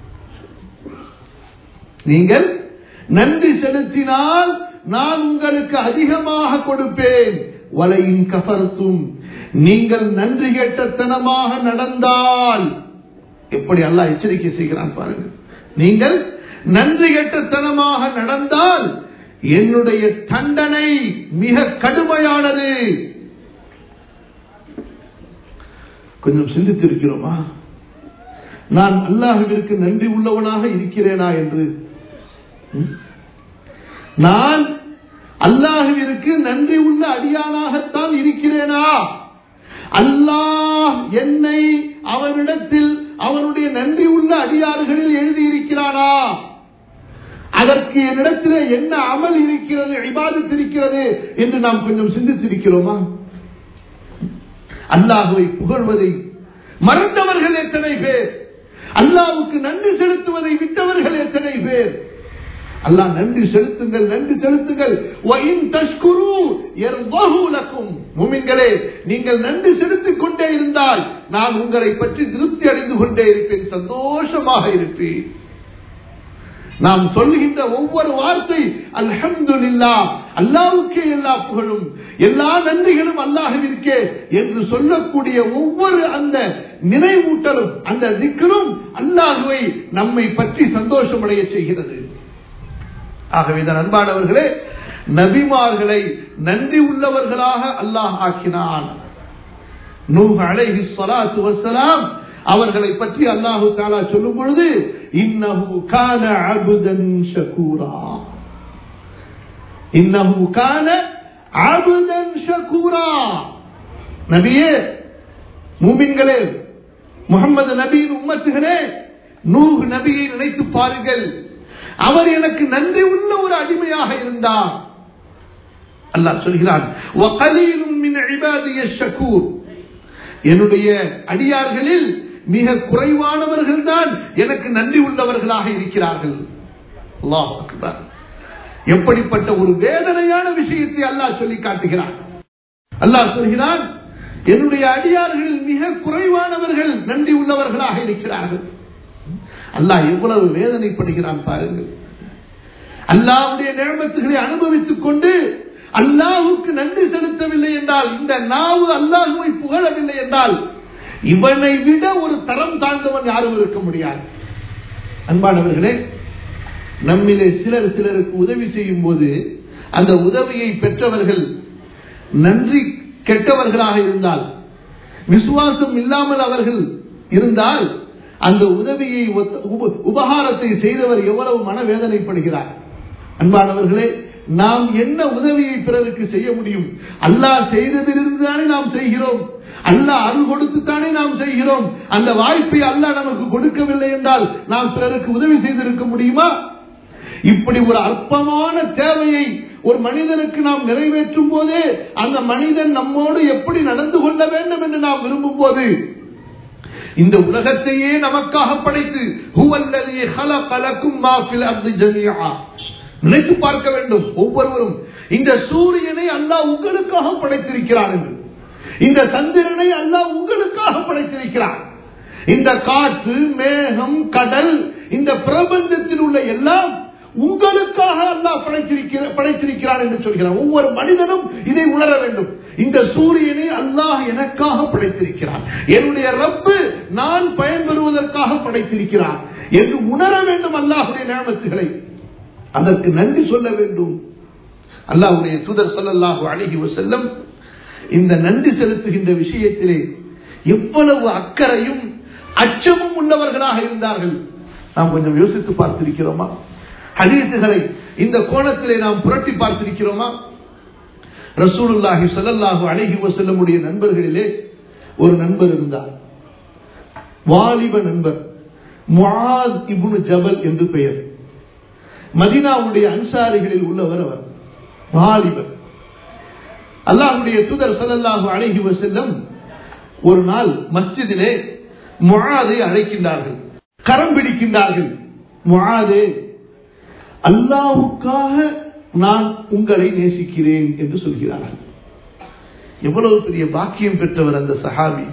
நீங்கள் நன்றி செலுத்தினால் நான் உங்களுக்கு அதிகமாக கொடுப்பேன் வலையின் கபர்த்தும் நீங்கள் நன்றி கேட்டத்தனமாக நடந்தால் எப்படி அல்லாஹ் எச்சரிக்கை செய்கிறான் பாருங்க நீங்கள் நன்றி கெட்டத்தனமாக நடந்தால் என்னுடைய தண்டனை மிக கடுமையானது கொஞ்சம் சிந்தித்திருக்கிறோமா நான் அல்லாஹுவிற்கு நன்றி உள்ளவனாக இருக்கிறேனா என்று ம்? நான் அல்லாஹுவிற்கு நன்றி உள்ள அடியானாகத்தான் இருக்கிறேனா அல்லாஹ் என்னை அவனிடத்தில் அவனுடைய நன்றி உள்ள அடியார்களில் எழுதியிருக்கிறானா அதற்கு என்னிடத்திலே என்ன அமல் இருக்கிறது இபாதத் இருக்கிறது என்று நாம் கொஞ்சம் சிந்தித்திருக்கிறோமா அல்லாஹுவை புகழ்வதை மறந்தவர்கள் எத்தனை பேர் அல்லாஹ்வுக்கு நன்றி செலுத்துவதை விட்டவர்கள் எத்தனை பேர் அல்லாஹ் நன்றி செலுத்துங்கள் நன்றி செலுத்துங்கள் وَإِن تَشْكُرُوا يَرْضَهُ لَكُمْ முமின்களே நீங்கள் நன்றி செலுத்திக் கொண்டே இருந்தால் நான் உங்களை பற்றி திருப்தி அடைந்து கொண்டே இருப்பேன் சந்தோஷமாக இருப்பேன் நாம் சொல்லுகின்ற ஒவ்வொரு வார்த்தை அல்ஹம்துலில்லா அல்லாஹ்வுக்கே எல்லா புகழும் எல்லா நன்றிகளும் அல்லாஹ்விற்கே என்று சொல்லக்கூடிய ஒவ்வொரு அந்த நினைவூட்டலும் அந்த திக்கரும் அல்லாஹுவை நம்மை பற்றி சந்தோஷமடைய செய்கிறது ஆகவேதான் அன்பானவர்களே நபிமார்களை நன்றி உள்ளவர்களாக அல்லாஹ் ஆக்கினான் நூஹ் அலைஹி ஸலாத்து வஸ்ஸலாம் அவர்களை பற்றி அல்லாஹு தாலா சொல்லும் பொழுது இன்னஹு கான அபுதன் ஷகூரா இன்னஹு கான அபுதன் ஷகூரா நபியே மூமின்களே முகமது நபியின் உம்மத்துகளே நூஹ் நபியை நினைத்து பாருங்கள் அவர் எனக்கு நன்றி உள்ள ஒரு அடிமையாக இருந்தார் அல்லாஹ் சொல்கிறான் وَقَلِيلٌ مِّنْ عِبَادِيَ الشَّكُورُ என்னுடைய அடியார்களில் மிக குறைவானவர்கள் தான் எனக்கு நன்றி உள்ளவர்களாக இருக்கிறார்கள் அல்லாஹ் அக்பர் எப்படிப்பட்ட ஒரு வேதனையான விஷயத்தை அல்லாஹ் சொல்லி காட்டுகிறான் அல்லாஹ் சொல்கிறான் என்னுடைய அடியார்களில் மிக குறைவானவர்கள் நன்றி உள்ளவர்களாக இருக்கிறார்கள் அல்லாஹ் எவ்வளவு வேதனைப்படுகிறான் பாருங்கள் அல்லாஹ்வுடைய நியமத்துகளை அனுபவித்துக் கொண்டு அல்லாஹுக்கு நன்றி செலுத்தவில்லை என்றால் இந்த நாவு அல்லாஹுவை புகழவில்லை என்றால் இவனை விட ஒரு தரம் தாழ்ந்தவன் யாரும் இருக்க முடியாது அன்பானவர்களே நம்மிலே சிலர் சிலருக்கு உதவி செய்யும் போது அந்த உதவியை பெற்றவர்கள் நன்றி கெட்டவர்களாக இருந்தால் விசுவாசம் இல்லாமல் அவர்கள் இருந்தால் அந்த உதவியை ஒத்த- உப- உபகாரத்தை செய்தவர் எவ்வளவு மனவேதனைப்படுகிறார் அன்பானவர்களே நாம் என்ன உதவியை பிறருக்கு செய்ய முடியும் அல்லாஹ் செய்ததிலிருந்து தானே நாம் செய்கிறோம் அல்லாஹ் அருள் கொடுத்துத்தானே நாம் செய்கிறோம் அந்த வாய்ப்பை அல்லாஹ் நமக்கு கொடுக்கவில்லை என்றால் நாம் பிறருக்கு உதவி செய்திருக்க முடியுமா இப்படி ஒரு அற்பமான தேவையை ஒரு மனிதனுக்கு நாம் நிறைவேற்றும் போதே அந்த மனிதன் நம்மோடு எப்படி நடந்து கொள்ள வேண்டும் என்று நாம் விரும்பும் போது இந்த உலகத்தையே நமக்காக படைத்து ஹுவல்லதி خلق لكم ما في الارض جميعا நினைத்து பார்க்க வேண்டும் ஒவ்வொருவரும் இந்த சூரியனை அல்லாஹ் உங்களுக்காக படைத்திருக்கிறான் என்று இந்த சந்திரனை அல்லாஹ் உங்களுக்காக படைத்திருக்கிறான் இந்த காற்று மேகம் கடல் இந்த பிரபஞ்சத்தில் உள்ள எல்லாம் உங்களுக்காக அல்லாஹ் படைத்திருக்கிற படைத்திருக்கிறான் என்று சொல்கிறான் ஒவ்வொரு மனிதனும் இதை உணர வேண்டும் இந்த சூரியனை அல்லாஹ் எனக்காக படைத்திருக்கிறான் என்னுடைய ரப்பு நான் பயன்பெறுவதற்காக படைத்திருக்கிறான் என்று உணர வேண்டும் அல்லாஹுடைய நியமத்துகளை அதற்கு நன்றி சொல்ல வேண்டும் அல்லாஹ்வுடைய தூதர் ஸல்லல்லாஹு அலைஹி வஸல்லம் இந்த நன்றி செலுத்துகின்ற விஷயத்திலே எவ்வளவு அக்கறையும் அச்சமும் உள்ளவர்களாக இருந்தார்கள் நாம் கொஞ்சம் யோசித்து பார்த்திருக்கிறோமா ஹதீசுகளை இந்த கோணத்திலே நாம் புரட்டி பார்த்திருக்கிறோமா ரசூலுல்லாஹி ஸல்லல்லாஹு அலைஹி வஸல்லமுடைய நண்பர்களிலே ஒரு நண்பர் இருந்தார் வாலிப நண்பர் முஆத் இப்னு ஜபல் என்று பெயர் மதீனாவுடைய அன்சாரிகளில் உள்ளவர் அவர் வாலிபர் அல்லாஹ்வுடைய தூதர் ஸல்லல்லாஹு அலைஹி வஸல்லம் ஒரு நாள் மஸ்ஜிதிலே முஆதை அழைக்கின்றார்கள் கரம் பிடிக்கின்றார்கள் முஆதே அல்லாஹ்வுக்காக நான் உங்களை நேசிக்கிறேன் என்று சொல்கிறார்கள் எவ்வளவு பெரிய பாக்கியம் பெற்றவர் அந்த சஹாபி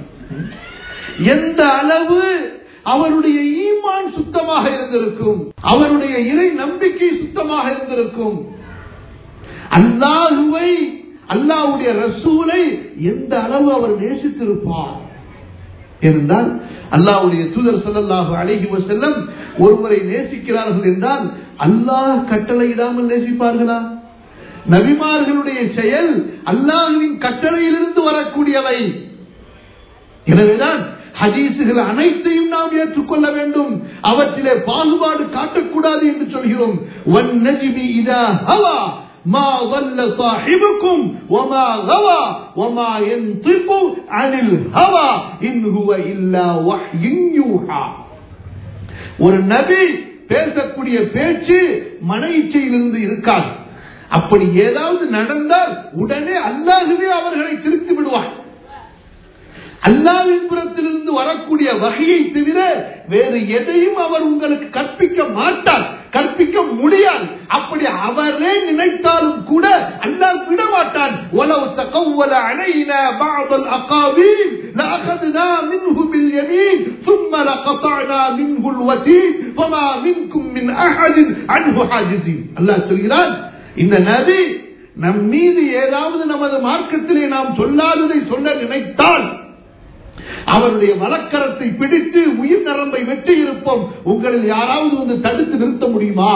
எந்த அளவு அவருடைய ஈமான் சுத்தமாக இருந்திருக்கும் அவருடைய இறை நம்பிக்கை சுத்தமாக இருந்திருக்கும் அல்லாஹுவை அல்லாஹ்வுடைய ரசூலை எந்த அளவு அவர் நேசித்திருப்பார் ஏனென்றால் அல்லாஹ்வுடைய தூதர் ஸல்லல்லாஹு அலைஹி வஸல்லம் ஒருவரை நேசிக்கிறார்கள் என்றால் அல்லாஹ் கட்டளையிடாமல் நேசிப்பார்களா நபிமார்களுடைய செயல் அல்லாஹ்வின் கட்டளையிலிருந்து வரக்கூடியவை எனவேதான் ஹதீசுகள் அனைத்தையும் நாம் ஏற்றுக்கொள்ள வேண்டும் அவற்றிலே பாகுபாடு காட்டக்கூடாது என்று சொல்கிறோம் وَالنَّجْمِ إِذَا هَوَى مَا ضَلَّ صَاحِبُكُمْ وَمَا غَوَى وَمَا يَنطِقُ عَنِ الْهَوَى إِنْ هُوَ إِلَّا وَحْيٌ يُوحَى ஒரு நபி பேசக்கூடிய பேச்சு மன இச்சையிலிருந்து இருக்காது அப்படி ஏதாவது நடந்தால் உடனே அல்லாஹுவே அவர்களை திருத்தி விடுவார் அல்லாவின் புறத்திலிருந்து வரக்கூடிய வகையை தவிர வேறு எதையும் அவர் உங்களுக்கு கற்பிக்க மாட்டார் கற்பிக்க முடியாது அப்படி அவரே நினைத்தாலும் கூட அல்லாஹ் விட மாட்டான் وَلَوْ تَقَوَّلَ عَلَيْنَا بَعْضَ الْأَقَاوِيلِ لَأَخَذْنَا مِنْهُ بِالْيَمِينِ ثُمَّ لَقَطَعْنَا مِنْهُ الْوَتِينَ فَمَا مِنْكُمْ مِنْ أَحَدٍ عَنْهُ حَاجِزِينَ அல்லாஹ் சொல்கிறான் இந்த நபி நம் மீது ஏதாவது நமது மார்க்கத்திலே நாம் சொல்லாததை சொல்ல நினைத்தால் அவருடைய வழக்கரத்தை பிடித்து உயிர் நரம்பை வெட்டி இருப்போம் உங்களில் யாராவது வந்து தடுத்து நிறுத்த முடியுமா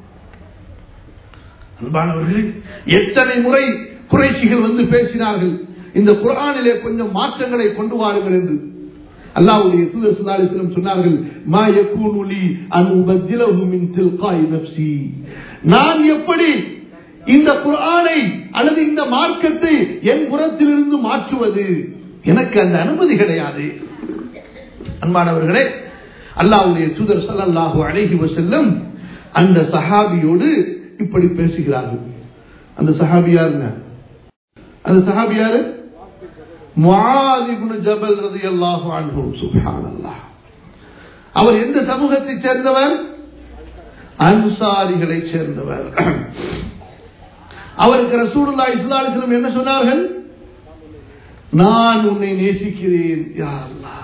அன்பானவர்களே எத்தனை முறை குறைச்சிகள் வந்து பேசினார்கள் இந்த குரானிலே கொஞ்சம் மாற்றங்களை கொண்டு வாருங்கள் என்று அல்லாஹ்வுடைய தூதர் ஸல்லல்லாஹு அலைஹி வஸல்லம் சொன்னார்கள் மா யகூனு லி அன் உபத்திலஹு மின் தில்காய் நஃப்ஸி நான் எப்படி இந்த குர்ஆனை அல்லது இந்த மார்க்கத்தை என் புறத்திலிருந்து மாற்றுவது எனக்கு அந்த அனுமதி கிடையாது அன்பானவர்களே அல்லாஹ்வுடைய தூதர் ஸல்லல்லாஹு அலைஹி வஸல்லம் அந்த சஹாபியோடு இப்படி பேசுகிறார்கள் அந்த சஹாபி யாருங்க அந்த சஹாபி யாரு முஆத் இப்னு ஜபல் ரலியல்லாஹு அன்ஹு சுப்ஹானல்லாஹ் அவர் எந்த சமூகத்தைச் சேர்ந்தவர் அன்சாரிகளை சேர்ந்தவர் அவருக்கு ரசூலுல்லாஹி ஸல்லல்லாஹு அலைஹி வஸல்லம் என்ன சொன்னார்கள் நான் உன்னை நேசிக்கிறேன் யா அல்லாஹ்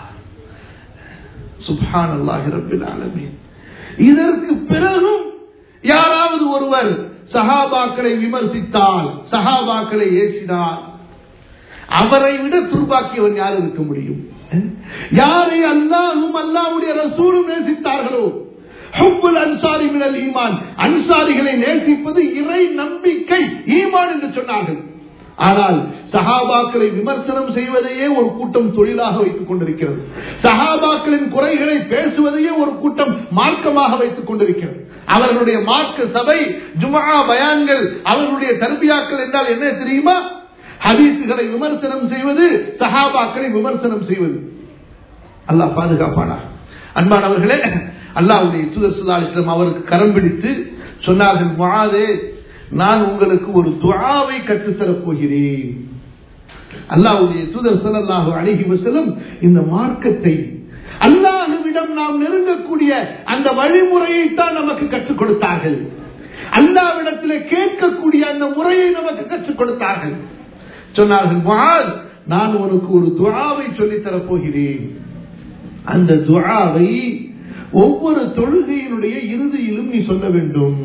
சுப்ஹானல்லாஹி ரப்பில் ஆலமீன் இதற்கு பிறகும் யாராவது ஒருவர் சஹாபாக்களை விமர்சித்தால் சஹாபாக்களை ஏசினார் அவரை விட துர்பாக்கியவன் யார் இருக்க முடியும் யாரை அல்லாஹும் அல்லாஹ்வுடைய ரசூலும் நேசித்தார்களோ ஹுப்புல் அன்சாரி மினல் ஈமான் அன்சாரிகளை நேசிப்பது இறை நம்பிக்கை ஈமான் என்று சொன்னார்கள் ஆனால் சஹாபாக்களை விமர்சனம் செய்வதையே ஒரு கூட்டம் தொழிலாக வைத்துக் கொண்டிருக்கிறது சஹாபாக்களின் குறைகளை பேசுவதையே ஒரு கூட்டம் மார்க்கமாக வைத்துக் கொண்டிருக்கிறது அவர்களுடைய மார்க்க சபை ஜுமா பயான்கள் அவர்களுடைய தர்பியாக்கள் என்றால் என்ன தெரியுமா ஹதீசுகளை விமர்சனம் செய்வது சஹாபாக்களை விமர்சனம் செய்வது அல்லாஹ் பாதுகாப்பானா அன்பானவர்களே அல்லாஹ்வுடைய தூதர் ஸல்லல்லாஹு அலைஹி வஸல்லம் அவருக்கு கரம் பிடித்து சொன்னார்கள் முஆதே நான் உங்களுக்கு ஒரு துஆவை கற்றுத்தரப் போகிறேன் அல்லாஹ்வுடைய தூதர் ஸல்லல்லாஹு அலைஹி வஸல்லம் இந்த மார்க்கத்தை அல்லாஹ்விடம் நாம் நெருங்கக்கூடிய அந்த வழிமுறையை தான் நமக்கு கற்றுக் கொடுத்தார்கள் அல்லாஹ்விடத்திலே கேட்கக்கூடிய அந்த முறையை நமக்கு கற்றுக் கொடுத்தார்கள் சொன்னார்கள் முஆத் நான் உனக்கு ஒரு துஆவை சொல்லித் தரப் போகிறேன் அந்த துஆவை ஒவ்வொரு தொழுகையினுடைய இறுதியிலும் நீ சொல்ல வேண்டும்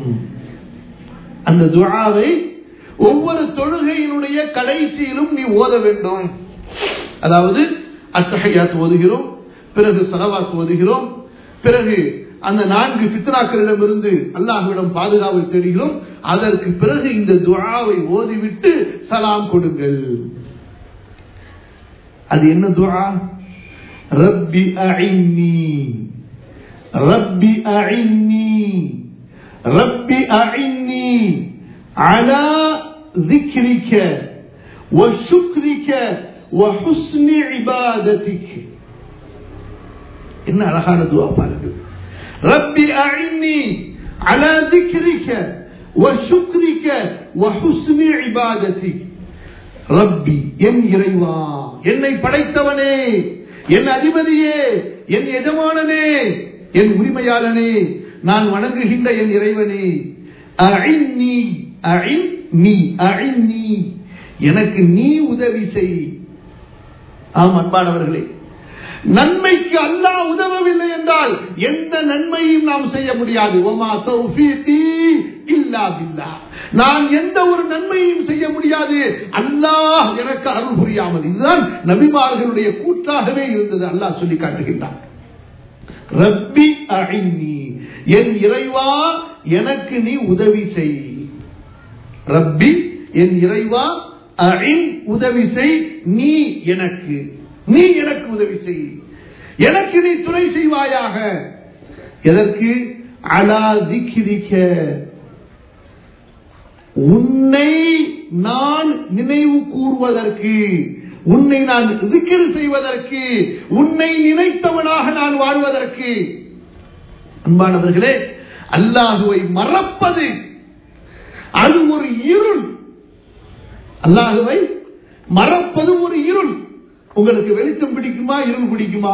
அந்த துஆவை ஒவ்வொரு தொழுகையினுடைய கடைசியிலும் நீ ஓத வேண்டும் அதாவது அத்தஹையாத் ஓதுகிறோம் பிறகு சலவாத் ஓதுகிறோம் பிறகு அந்த நான்கு பித்னாக்களிடமிருந்து அல்லாஹ்விடம் பாதுகாவல் தேடுகிறோம் அதற்கு பிறகு இந்த துஆவை ஓதிவிட்டு சலாம் கொடுங்கள் அது என்ன துஆ ரப்பி அஇன்னி ரப்பி அஇன்னி ரப்பி அஇன்னி அலா ذكرك وشكرك وحسن عبادتك என்ன அழகான துவா பாருங்கள் ரப்பி அஇன்னி அலா ذكرك وشكرك وحسن عبادتك ரப்பி என் இறைவா என்னை படைத்தவனே என் அதிபதியே என் எஜமானனே என் உரிமையாளனே நான் வணங்குகின்ற என் இறைவனே அஇன்னி அஇன்னி அஇன்னி எனக்கு நீ உதவி செய் ஆம் அன்பானவர்களே நன்மைக்கு அல்லாஹ் உதவவில்லை என்றால் எந்த நன்மையும் நாம் செய்ய முடியாது ஒமா தௌஃபீகி இல்லா பில்லா நான் எந்த ஒரு நன்மையும் செய்ய முடியாது அல்லாஹ் எனக்கு அருள் புரியாமல் இதுதான் நபிமார்களுடைய கூற்றாகவே இருந்தது அல்லாஹ் சொல்லி காட்டுகின்றான் ரப்பி அழினி என் இறைவா எனக்கு நீ உதவி செய் ரப்பி என் இறைவா அழின் உதவி செய் நீ எனக்கு நீ எனக்கு உதவி செய் எனக்கு நீ துணை செய்வாயாக எதற்கு அலா திக்கிரிக்க உன்னை நான் நினைவு கூறுவதற்கு உன்னை நான் திக்கிர் செய்வதற்கு உன்னை நினைத்தவனாக நான் வாழ்வதற்கு அன்பானவர்களே அல்லாஹுவை மறப்பது அது ஒரு இருள் அல்லாஹுவை மறப்பது ஒரு இருள் உங்களுக்கு வெளிச்சம் பிடிக்குமா இருள் பிடிக்குமா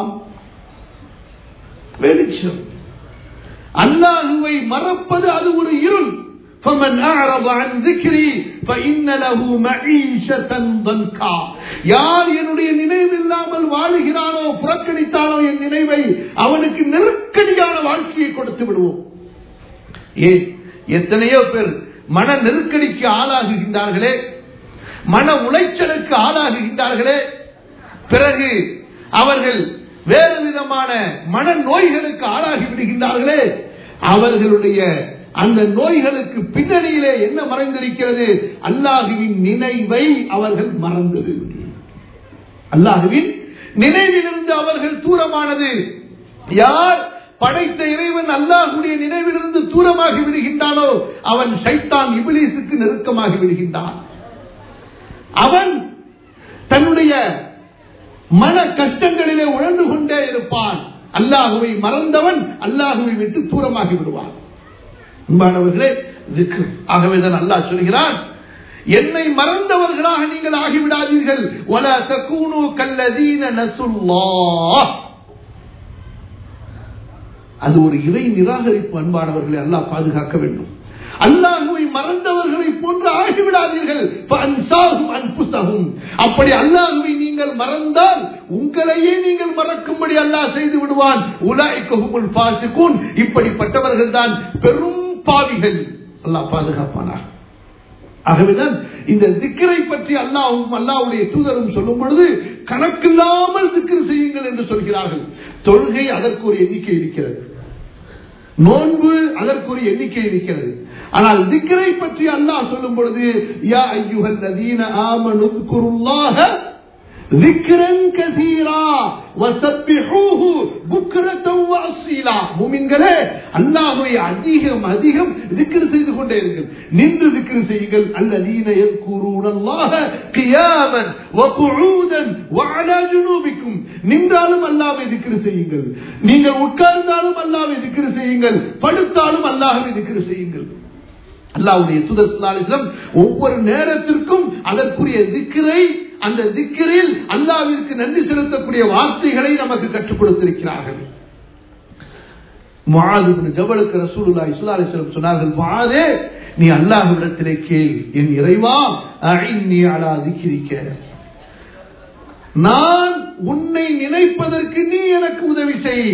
வெளிச்சம் அல்லாஹுவை மறப்பது அது ஒரு இருள் فمن أعرض عن ذكري فإن له معيشة ضنكا யார் என்னுடைய நினைவு இல்லாமல் வாழுகிறானோ புறக்கணித்தானோ என் நினைவை அவனுக்கு நெருக்கடியான வாழ்க்கையை கொடுத்து விடுவோம் ஏன் எத்தனையோ பேர் மன நெருக்கடிக்கு ஆளாகுகின்றார்களே மன உளைச்சலுக்கு ஆளாகுகின்றார்களே பிறகு அவர்கள் வேறு விதமான மன நோய்களுக்கு ஆளாகி விடுகின்றார்களே அவர்களுடைய அந்த நோய்களுக்கு பின்னணியிலே என்ன மறைந்திருக்கிறது அல்லாஹுவின் நினைவை அவர்கள் மறந்தது அல்லாஹுவின் நினைவிலிருந்து அவர்கள் தூரமானது யார் படைத்த இறைவன் அல்லாஹுடைய நினைவிலிருந்து தூரமாகி விடுகின்றானோ அவன் சைத்தான் இபிலிசுக்கு நெருக்கமாகி விடுகின்றான் அவன் தன்னுடைய மன கஷ்டங்களிலே உழந்து கொண்டே இருப்பான் அல்லாஹுவை மறந்தவன் அல்லாஹுவை விட்டு தூரமாகி விடுவான் அன்பானவர்களே திக்ர் ஆகவேதான் அல்லாஹ் சொல்கிறான் என்னை மறந்தவர்களாக நீங்கள் ஆகிவிடாதீர்கள் வல தக்கூனு கல்லதீன நசுல்லாஹ் அது ஒரு இறை நிராகரிப்பு அன்பானவர்களை அல்லாஹ் பாதுகாக்க வேண்டும் அல்லாஹுவை மறந்தவர்களை போன்று ஆகிவிடாதீர்கள் அன்புசகும் அப்படி அல்லாஹுவை நீங்கள் மறந்தால் உங்களையே நீங்கள் மறக்கும்படி அல்லாஹ் செய்து விடுவான் உலாய்கஹுமுல் பாசிகூன் இப்படிப்பட்டவர்கள் தான் பெரும் பாவிகள் அல்லாஹ் பாதுகாப்பானார் ஆகவேதான் இந்த திக்கரை பற்றி அல்லாவும் அல்லாவுடைய தூதரும் சொல்லும் பொழுது கணக்கில்லாமல் திக்கர் செய்யுங்கள் என்று சொல்கிறார்கள் தொழுகை அதற்கு ஒரு எண்ணிக்கை இருக்கிறது நோன்பு அதற்கு ஒரு எண்ணிக்கை இருக்கிறது ஆனால் திக்கரை பற்றி அல்லாஹ் சொல்லும் பொழுது யா ஐயுகல் நதீன ஆமனு குருல்லாக ذكرا كثيرا وسبحوه بكرة وأصيلا மூமின்களே அல்லாஹ்வை அதிகம் அதிகம் ذكر செய்து கொண்டே இருங்கள் நின்று ذكر செய்யுங்கள் الذين يذكرون الله قياما وقعودا وعلى جنوبكم நின்றாலும் அல்லாஹ்வை ذكر செய்யுங்கள் நீங்கள் உட்கார்ந்தாலும் அல்லாஹ்வை ذكر செய்யுங்கள் படுத்தாலும் அல்லாஹ்வை ذكر செய்யுங்கள் அல்லாவுடைய சுதர்சனம் ஒவ்வொரு நேரத்திற்கும் அதற்குரிய திக்கரை அந்த திக்கரில் அல்லாவிற்கு நன்றி செலுத்தக்கூடிய வார்த்தைகளை நமக்கு கற்றுக் கொடுத்திருக்கிறார்கள் ஜபலுக்கு ரசூலுல்லா இஸ்லாலிஸ்லம் சொன்னார்கள் மாதே நீ அல்லாஹ்விடத்திலே கேள் என் இறைவா நீ அலா திக்கிரிக்க நான் உன்னை நினைப்பதற்கு நீ எனக்கு உதவி செய்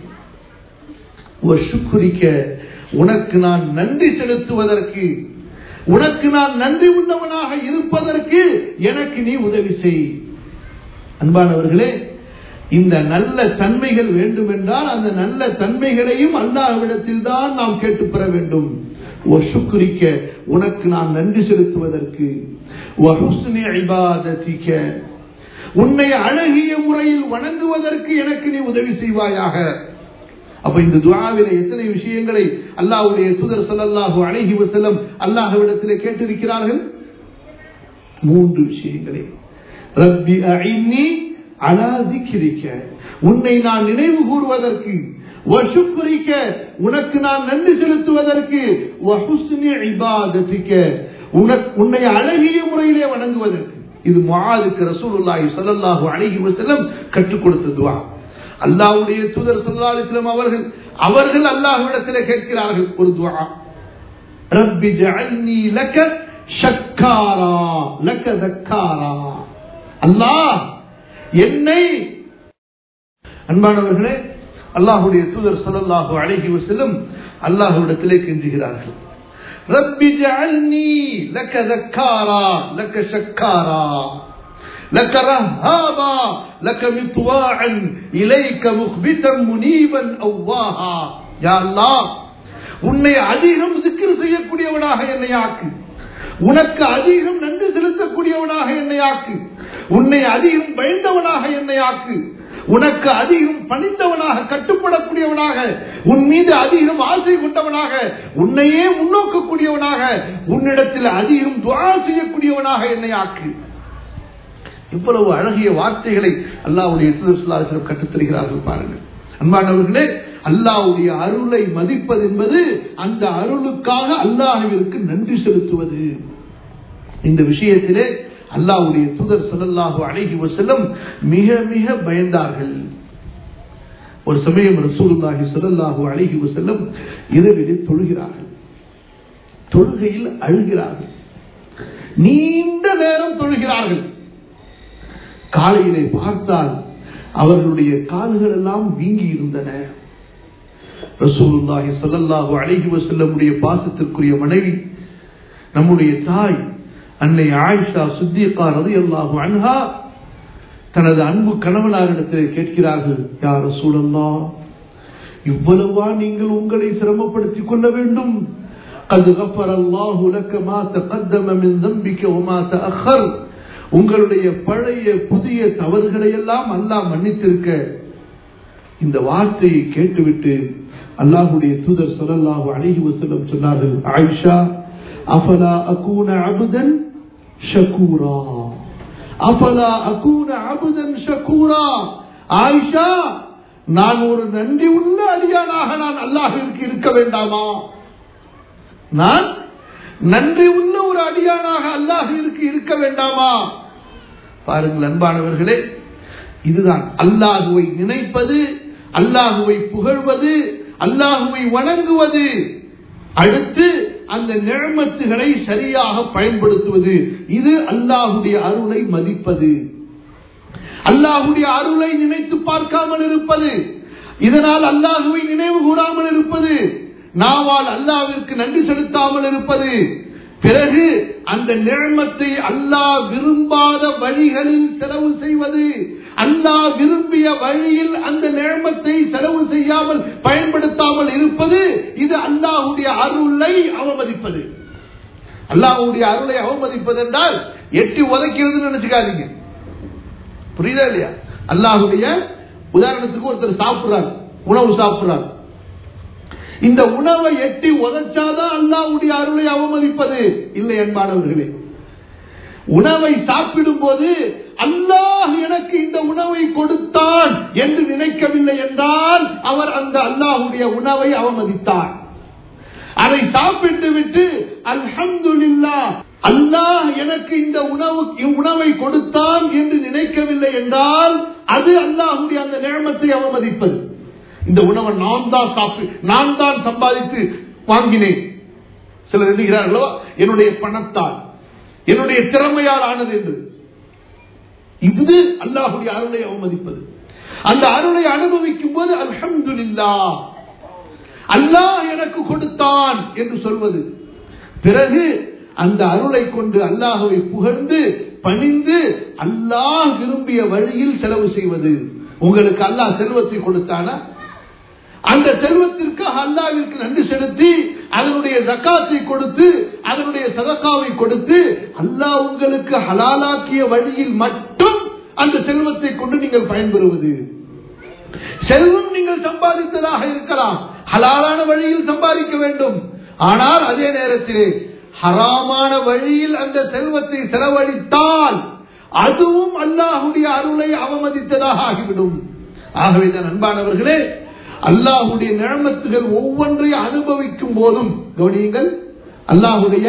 சுக்குரிக்க உனக்கு நான் நன்றி செலுத்துவதற்கு உனக்கு நான் நன்றி உள்ளவனாக இருப்பதற்கு எனக்கு நீ உதவி செய் அன்பானவர்களே இந்த நல்ல தன்மைகள் வேண்டும் என்றால் அந்த நல்ல தன்மைகளையும் அல்லாஹ்விடத்தில் தான் நாம் கேட்டு பெற வேண்டும் சுக்குரிக்க உனக்கு நான் நன்றி செலுத்துவதற்கு உன்னை அழகிய முறையில் வணங்குவதற்கு எனக்கு நீ உதவி செய்வாயாக அப்ப இந்த துவாவில எத்தனை விஷயங்களை அல்லாஹ்வுடைய தூதர் ஸல்லல்லாஹு அலைஹி வஸல்லம் அல்லாஹ்விடத்திலே கேட்டிருக்கிறார்கள் மூன்று விஷயங்களை ரப்பி அஇன்னி அலா திக்ரிக உன்னை நான் நினைவு கூறுவதற்கு வஷுக்ரிக்க உனக்கு நான் நன்றி செலுத்துவதற்கு வஹுஸ்னி இபாதத்திக்க உனக்கு உன்னை அழகிய முறையிலே வணங்குவதற்கு இது முஆதுக்கு ரசூலுல்லாஹி ஸல்லல்லாஹு அலைஹி வஸல்லம் கற்றுக் கொடுத்த துவா அல்லாஹ்வுடைய தூதர் ஸல்லல்லாஹு அலைஹி வஸல்லம் அவர்கள் அவர்கள் அல்லாஹ்விடத்திலே கேட்கிறார்கள் ஒரு துஆ ரப்பி ஜஅல்னி லக ஷக்காரா லக தக்காரா அல்லாஹ் என்னை அன்பானவர்களே அல்லாஹுடைய தூதர் ஸல்லல்லாஹு அலைஹி வஸல்லம் அல்லாஹ்விடத்திலே கெஞ்சுகிறார்கள் ரப்பி ஜஅல்னி லக ذكارا لك شكارا لك رهابا لك مطواعا إليك مخبتا منيبا أواها يا الله உன்னை அதிகம் திக்ரு செய்யக்கூடியவனாக என்னை ஆக்கு உனக்கு அதிகம் நன்றி செலுத்தக்கூடியவனாக என்னை ஆக்கு உன்னை அதிகம் பயந்தவனாக என்னை ஆக்கு உனக்கு அதிகம் பணிந்தவனாக கட்டுப்படக்கூடியவனாக உன் மீது அதிகம் ஆசை கொண்டவனாக உன்னையே முன்னோக்கக்கூடியவனாக உன்னிடத்தில் அதிகம் துவா செய்யக்கூடியவனாக என்னை ஆக்கு இவ்வளவு அழகிய வார்த்தைகளை அல்லாவுடைய சுல்லாசிரம் கற்றுத் தருகிறார்கள் பாருங்கள் அன்பானவர்களே அல்லாவுடைய அருளை மதிப்பது என்பது அந்த அருளுக்காக அல்லாஹுவிற்கு நன்றி செலுத்துவது இந்த விஷயத்திலே அல்லாவுடைய தூதர் சொல்லல்லாஹு அழகி வசல்லம் மிக மிக பயந்தார்கள் ஒரு சமயம் ரசூலுல்லாஹி சொல்லல்லாஹு அழகி வசல்லம் இரவிலே தொழுகிறார்கள் தொழுகையில் அழுகிறார்கள் நீண்ட நேரம் தொழுகிறார்கள் காலையிலே பார்த்தால் அவர்களுடைய கால்கள் எல்லாம் வீங்கி இருந்தன ரசூலுல்லாஹி ஸல்லல்லாஹு அலைஹி வஸல்லமுடைய பாசத்திற்குரிய மனைவி நம்முடைய தாய் அன்னை ஆயிஷா சித்திகா ரலியல்லாஹு அன்ஹா தனது அன்பு கணவனாரிடத்தில் கேட்கிறார்கள் யார் ரசூலல்லாஹ் இவ்வளவா நீங்கள் உங்களை சிரமப்படுத்திக் கொள்ள வேண்டும் قد غفر الله لك ما تقدم من ذنبك وما تأخر உங்களுடைய பழைய புதிய தவறுகளை எல்லாம் அல்லாஹ் மன்னித்திருக்க இந்த வார்த்தையை கேட்டுவிட்டு அல்லாஹுடைய தூதர் சொல்லல்லாஹு அழகி வசலம் சொன்னார்கள் ஆயிஷா அஃபலா அகூன அபுதன் ஷகூரா அஃபலா அகூன அபுதன் ஷகூரா ஆயிஷா நான் ஒரு நன்றி உள்ள அடியானாக நான் அல்லாஹிற்கு இருக்க வேண்டாமா நான் நன்றி உள்ள ஒரு அடியானாக அல்லாஹிற்கு இருக்க வேண்டாமா பாருங்கள் அன்பானவர்களே இதுதான் அல்லாஹுவை நினைப்பது அல்லாஹுவை புகழ்வது அல்லாஹுவை வணங்குவது அடுத்து அந்த நிழமத்துகளை சரியாக பயன்படுத்துவது இது அல்லாஹுடைய அருளை மதிப்பது அல்லாஹுடைய அருளை நினைத்து பார்க்காமல் இருப்பது இதனால் அல்லாஹுவை நினைவு கூறாமல் இருப்பது நாவால் அல்லாவிற்கு நன்றி செலுத்தாமல் இருப்பது பிறகு அந்த நிழமத்தை அல்லாஹ் விரும்பாத வழிகளில் செலவு செய்வது அல்லாஹ் விரும்பிய வழியில் அந்த நிழமத்தை செலவு செய்யாமல் பயன்படுத்தாமல் இருப்பது இது அல்லாஹுடைய அருளை அவமதிப்பது அல்லாஹுடைய அருளை அவமதிப்பது என்றால் எட்டி உதைக்கிறதுன்னு நினைச்சுக்காதீங்க புரியுதா இல்லையா அல்லாஹுடைய உதாரணத்துக்கு ஒருத்தர் சாப்பிடுறார் உணவு சாப்பிடுறார் இந்த உணவை எட்டி உதச்சாதான் அல்லாவுடைய அருளை அவமதிப்பது இல்லை என்பானவர்களே உணவை சாப்பிடும் போது அல்லாஹ் எனக்கு இந்த உணவை கொடுத்தான் என்று நினைக்கவில்லை என்றால் அவர் அந்த அல்லாஹுடைய உணவை அவமதித்தார் அதை சாப்பிட்டு விட்டு அல்ஹம்துலில்லா அல்லாஹ் எனக்கு இந்த உணவு உணவை கொடுத்தான் என்று நினைக்கவில்லை என்றால் அது அல்லாஹுடைய அந்த நியமத்தை அவமதிப்பது இந்த உணவை நான் தான் சாப்பி நான் தான் சம்பாதித்து வாங்கினேன் சிலர் எண்ணுகிறார்களோ என்னுடைய பணத்தால் என்னுடைய திறமையால் ஆனது என்று இது அல்லாஹுடைய அருளை அவமதிப்பது அந்த அருளை அனுபவிக்கும் போது அல்ஹம்துலில்லா அல்லாஹ் எனக்கு கொடுத்தான் என்று சொல்வது பிறகு அந்த அருளை கொண்டு அல்லாஹுவை புகழ்ந்து பணிந்து அல்லாஹ் விரும்பிய வழியில் செலவு செய்வது உங்களுக்கு அல்லாஹ் செல்வத்தை கொடுத்தானா அந்த செல்வத்திற்காக அல்லாவிற்கு நன்றி செலுத்தி அதனுடைய ஜக்காத்தை கொடுத்து அதனுடைய சதக்காவை கொடுத்து அல்லாஹ் உங்களுக்கு ஹலாலாக்கிய வழியில் மட்டும் அந்த செல்வத்தை கொண்டு நீங்கள் பயன்பெறுவது செல்வம் நீங்கள் சம்பாதித்ததாக இருக்கலாம் ஹலாலான வழியில் சம்பாதிக்க வேண்டும் ஆனால் அதே நேரத்தில் ஹராமான வழியில் அந்த செல்வத்தை செலவழித்தால் அதுவும் அல்லாஹுடைய அருளை அவமதித்ததாக ஆகிவிடும் ஆகவே தான் அன்பானவர்களே அல்லாஹுடைய நிழமத்துகள் ஒவ்வொன்றை அனுபவிக்கும் போதும் கவனியுங்கள் அல்லாஹுடைய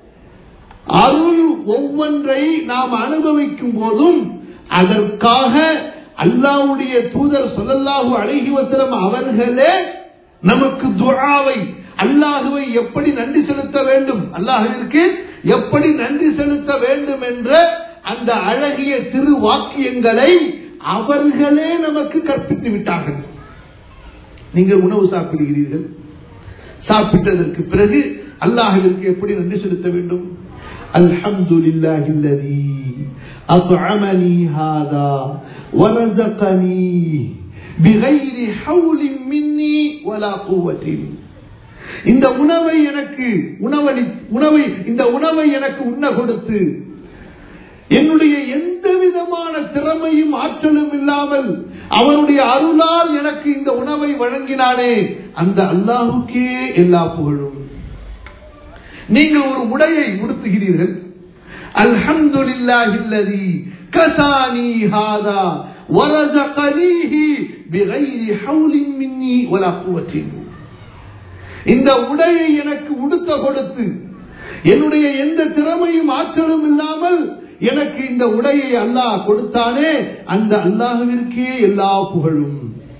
அருள் ஒவ்வொன்றை நாம் அனுபவிக்கும் போதும் அதற்காக அல்லாஹுடைய தூதர் சொல்லல்லாஹு அழகி வசலம் அவர்களே நமக்கு துழாவை அல்லாஹுவை எப்படி நன்றி செலுத்த வேண்டும் அல்லாஹுவிற்கு எப்படி நன்றி செலுத்த வேண்டும் என்ற அந்த அழகிய திரு வாக்கியங்களை அவர்களே நமக்கு கற்பித்து விட்டார்கள் நீங்கள் உணவு சாப்பிடுகிறீர்கள் சாப்பிட்டதற்கு பிறகு அல்லாஹிற்கு எப்படி நன்றி செலுத்த வேண்டும் அல்ஹம்துலில்லாஹி அல்லதி அத்அமனி ஹாதா ورزقني بغير حول مني ولا قوة இந்த உணவை எனக்கு உணவளி உணவை இந்த உணவை எனக்கு உண்ண கொடுத்து என்னுடைய எந்த விதமான திறமையும் ஆற்றலும் இல்லாமல் அவனுடைய அருளால் எனக்கு இந்த உணவை வழங்கினானே அந்த அல்லாஹுக்கே எல்லா புகழும் நீங்கள் ஒரு உடையை உடுத்துகிறீர்கள் அல்ஹம்துலில்லாஹில்லதி கசானி ஹாதா ورزقنيه بغير حول مني ولا قوة இந்த உடையை எனக்கு உடுத்த கொடுத்து என்னுடைய எந்த திறமையும் ஆற்றலும் இல்லாமல் எனக்கு இந்த உடையை அல்லாஹ் கொடுத்தானே அந்த அல்லாஹுவிற்கே எல்லா புகழும்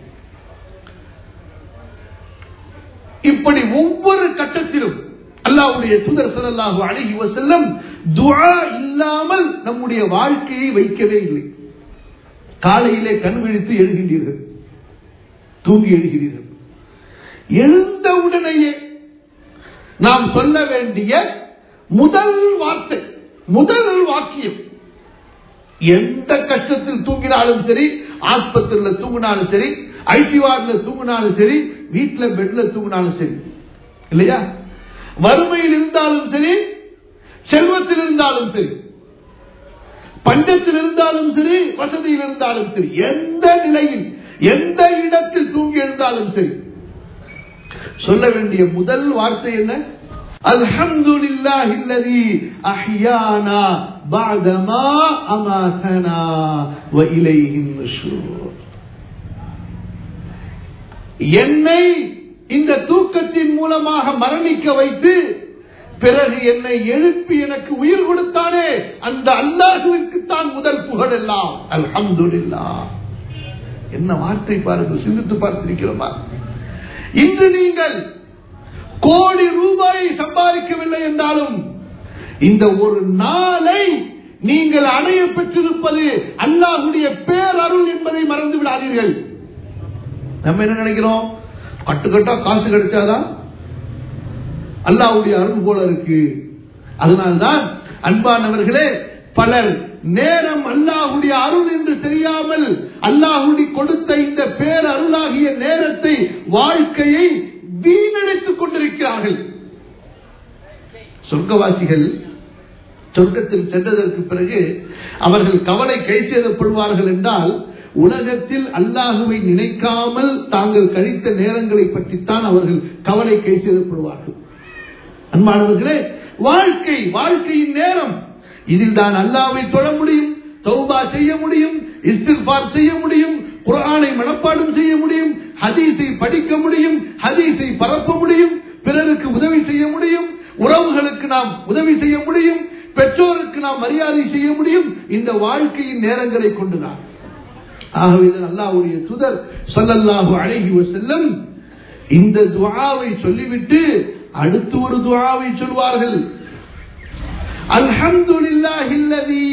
இப்படி ஒவ்வொரு கட்டத்திலும் அல்லாஹ்வுடைய தூதர் ஸல்லல்லாஹு அலைஹி வஸல்லம் துஆ இல்லாமல் நம்முடைய வாழ்க்கையை வைக்கவே இல்லை காலையிலே கண் விழித்து எழுகின்றீர்கள் தூங்கி எழுகிறீர்கள் எழுந்த உடனேயே நாம் சொல்ல வேண்டிய முதல் வார்த்தை முதல் வாக்கியம் எந்த கஷ்டத்தில் தூங்கினாலும் சரி ஆஸ்பத்திரியில் தூங்கினாலும் சரி ஐசி வார்டுல தூங்கினாலும் சரி வீட்டுல பெட்ல தூங்கினாலும் சரி இல்லையா வறுமையில் இருந்தாலும் சரி செல்வத்தில் இருந்தாலும் சரி பஞ்சத்தில் இருந்தாலும் சரி வசதியில் இருந்தாலும் சரி எந்த நிலையில் எந்த இடத்தில் தூங்கி எழுந்தாலும் சரி சொல்ல வேண்டிய முதல் வார்த்தை என்ன அல்ஹம்துலில்லாஹி அல்லதி அஹ்யானா பஅதமா அமாதனா வ இலைஹின் நுஷூர் என்னை இந்த தூக்கத்தின் மூலமாக மரணிக்க வைத்து பிறகு என்னை எழுப்பி எனக்கு உயிர் கொடுத்தானே அந்த அல்லாஹுவிற்கு தான் முதல் புகழ் எல்லாம் அல்ஹம்துலில்லா என்ன வார்த்தை பாருங்கள் சிந்தித்து பார்த்திருக்கிறோமா இன்று நீங்கள் கோடி ரூபாயை சம்பாதிக்கவில்லை என்றாலும் இந்த ஒரு நாளை நீங்கள் அடைய பெற்றிருப்பது அல்லாஹுடைய பேரருள் என்பதை மறந்து விடாதீர்கள் நம்ம என்ன நினைக்கிறோம் கட்டுக்கட்டா காசு கிடைச்சாதான் அல்லாஹ்வுடைய அருள் போல இருக்கு அதனால்தான் அன்பானவர்களே பலர் நேரம் அல்லாஹுடைய அருள் என்று தெரியாமல் அல்லாஹுடி கொடுத்த இந்த பேரருளாகிய நேரத்தை வாழ்க்கையை வீணடித்துக் கொண்டிருக்கிறார்கள் சொர்க்கவாசிகள் சொர்க்கத்தில் சென்றதற்கு பிறகு அவர்கள் கவலை கை செய்தப்படுவார்கள் என்றால் உலகத்தில் அல்லாஹுவை நினைக்காமல் தாங்கள் கழித்த நேரங்களை பற்றித்தான் அவர்கள் கவலை கை செய்தப்படுவார்கள் அன்பானவர்களே வாழ்க்கை வாழ்க்கையின் நேரம் இதில் தான் அல்லாவை தொழ முடியும் தௌபா செய்ய முடியும் இஸ்திஃபார் செய்ய முடியும் குரானை மனப்பாடம் செய்ய முடியும் ஹதீஸை படிக்க முடியும் ஹதீஸை பரப்ப முடியும் பிறருக்கு உதவி செய்ய முடியும் உறவுகளுக்கு நாம் உதவி செய்ய முடியும் பெற்றோருக்கு நாம் மரியாதை செய்ய முடியும் இந்த வாழ்க்கையின் நேரங்களை கொண்டுதான் ஆகவே அல்லாஹ்வுடைய தூதர் ஸல்லல்லாஹு அலைஹி வஸல்லம் இந்த துஆவை சொல்லிவிட்டு அடுத்து ஒரு துஆவை சொல்வார்கள் அல்ஹம்துலில்லாஹி அல்லதி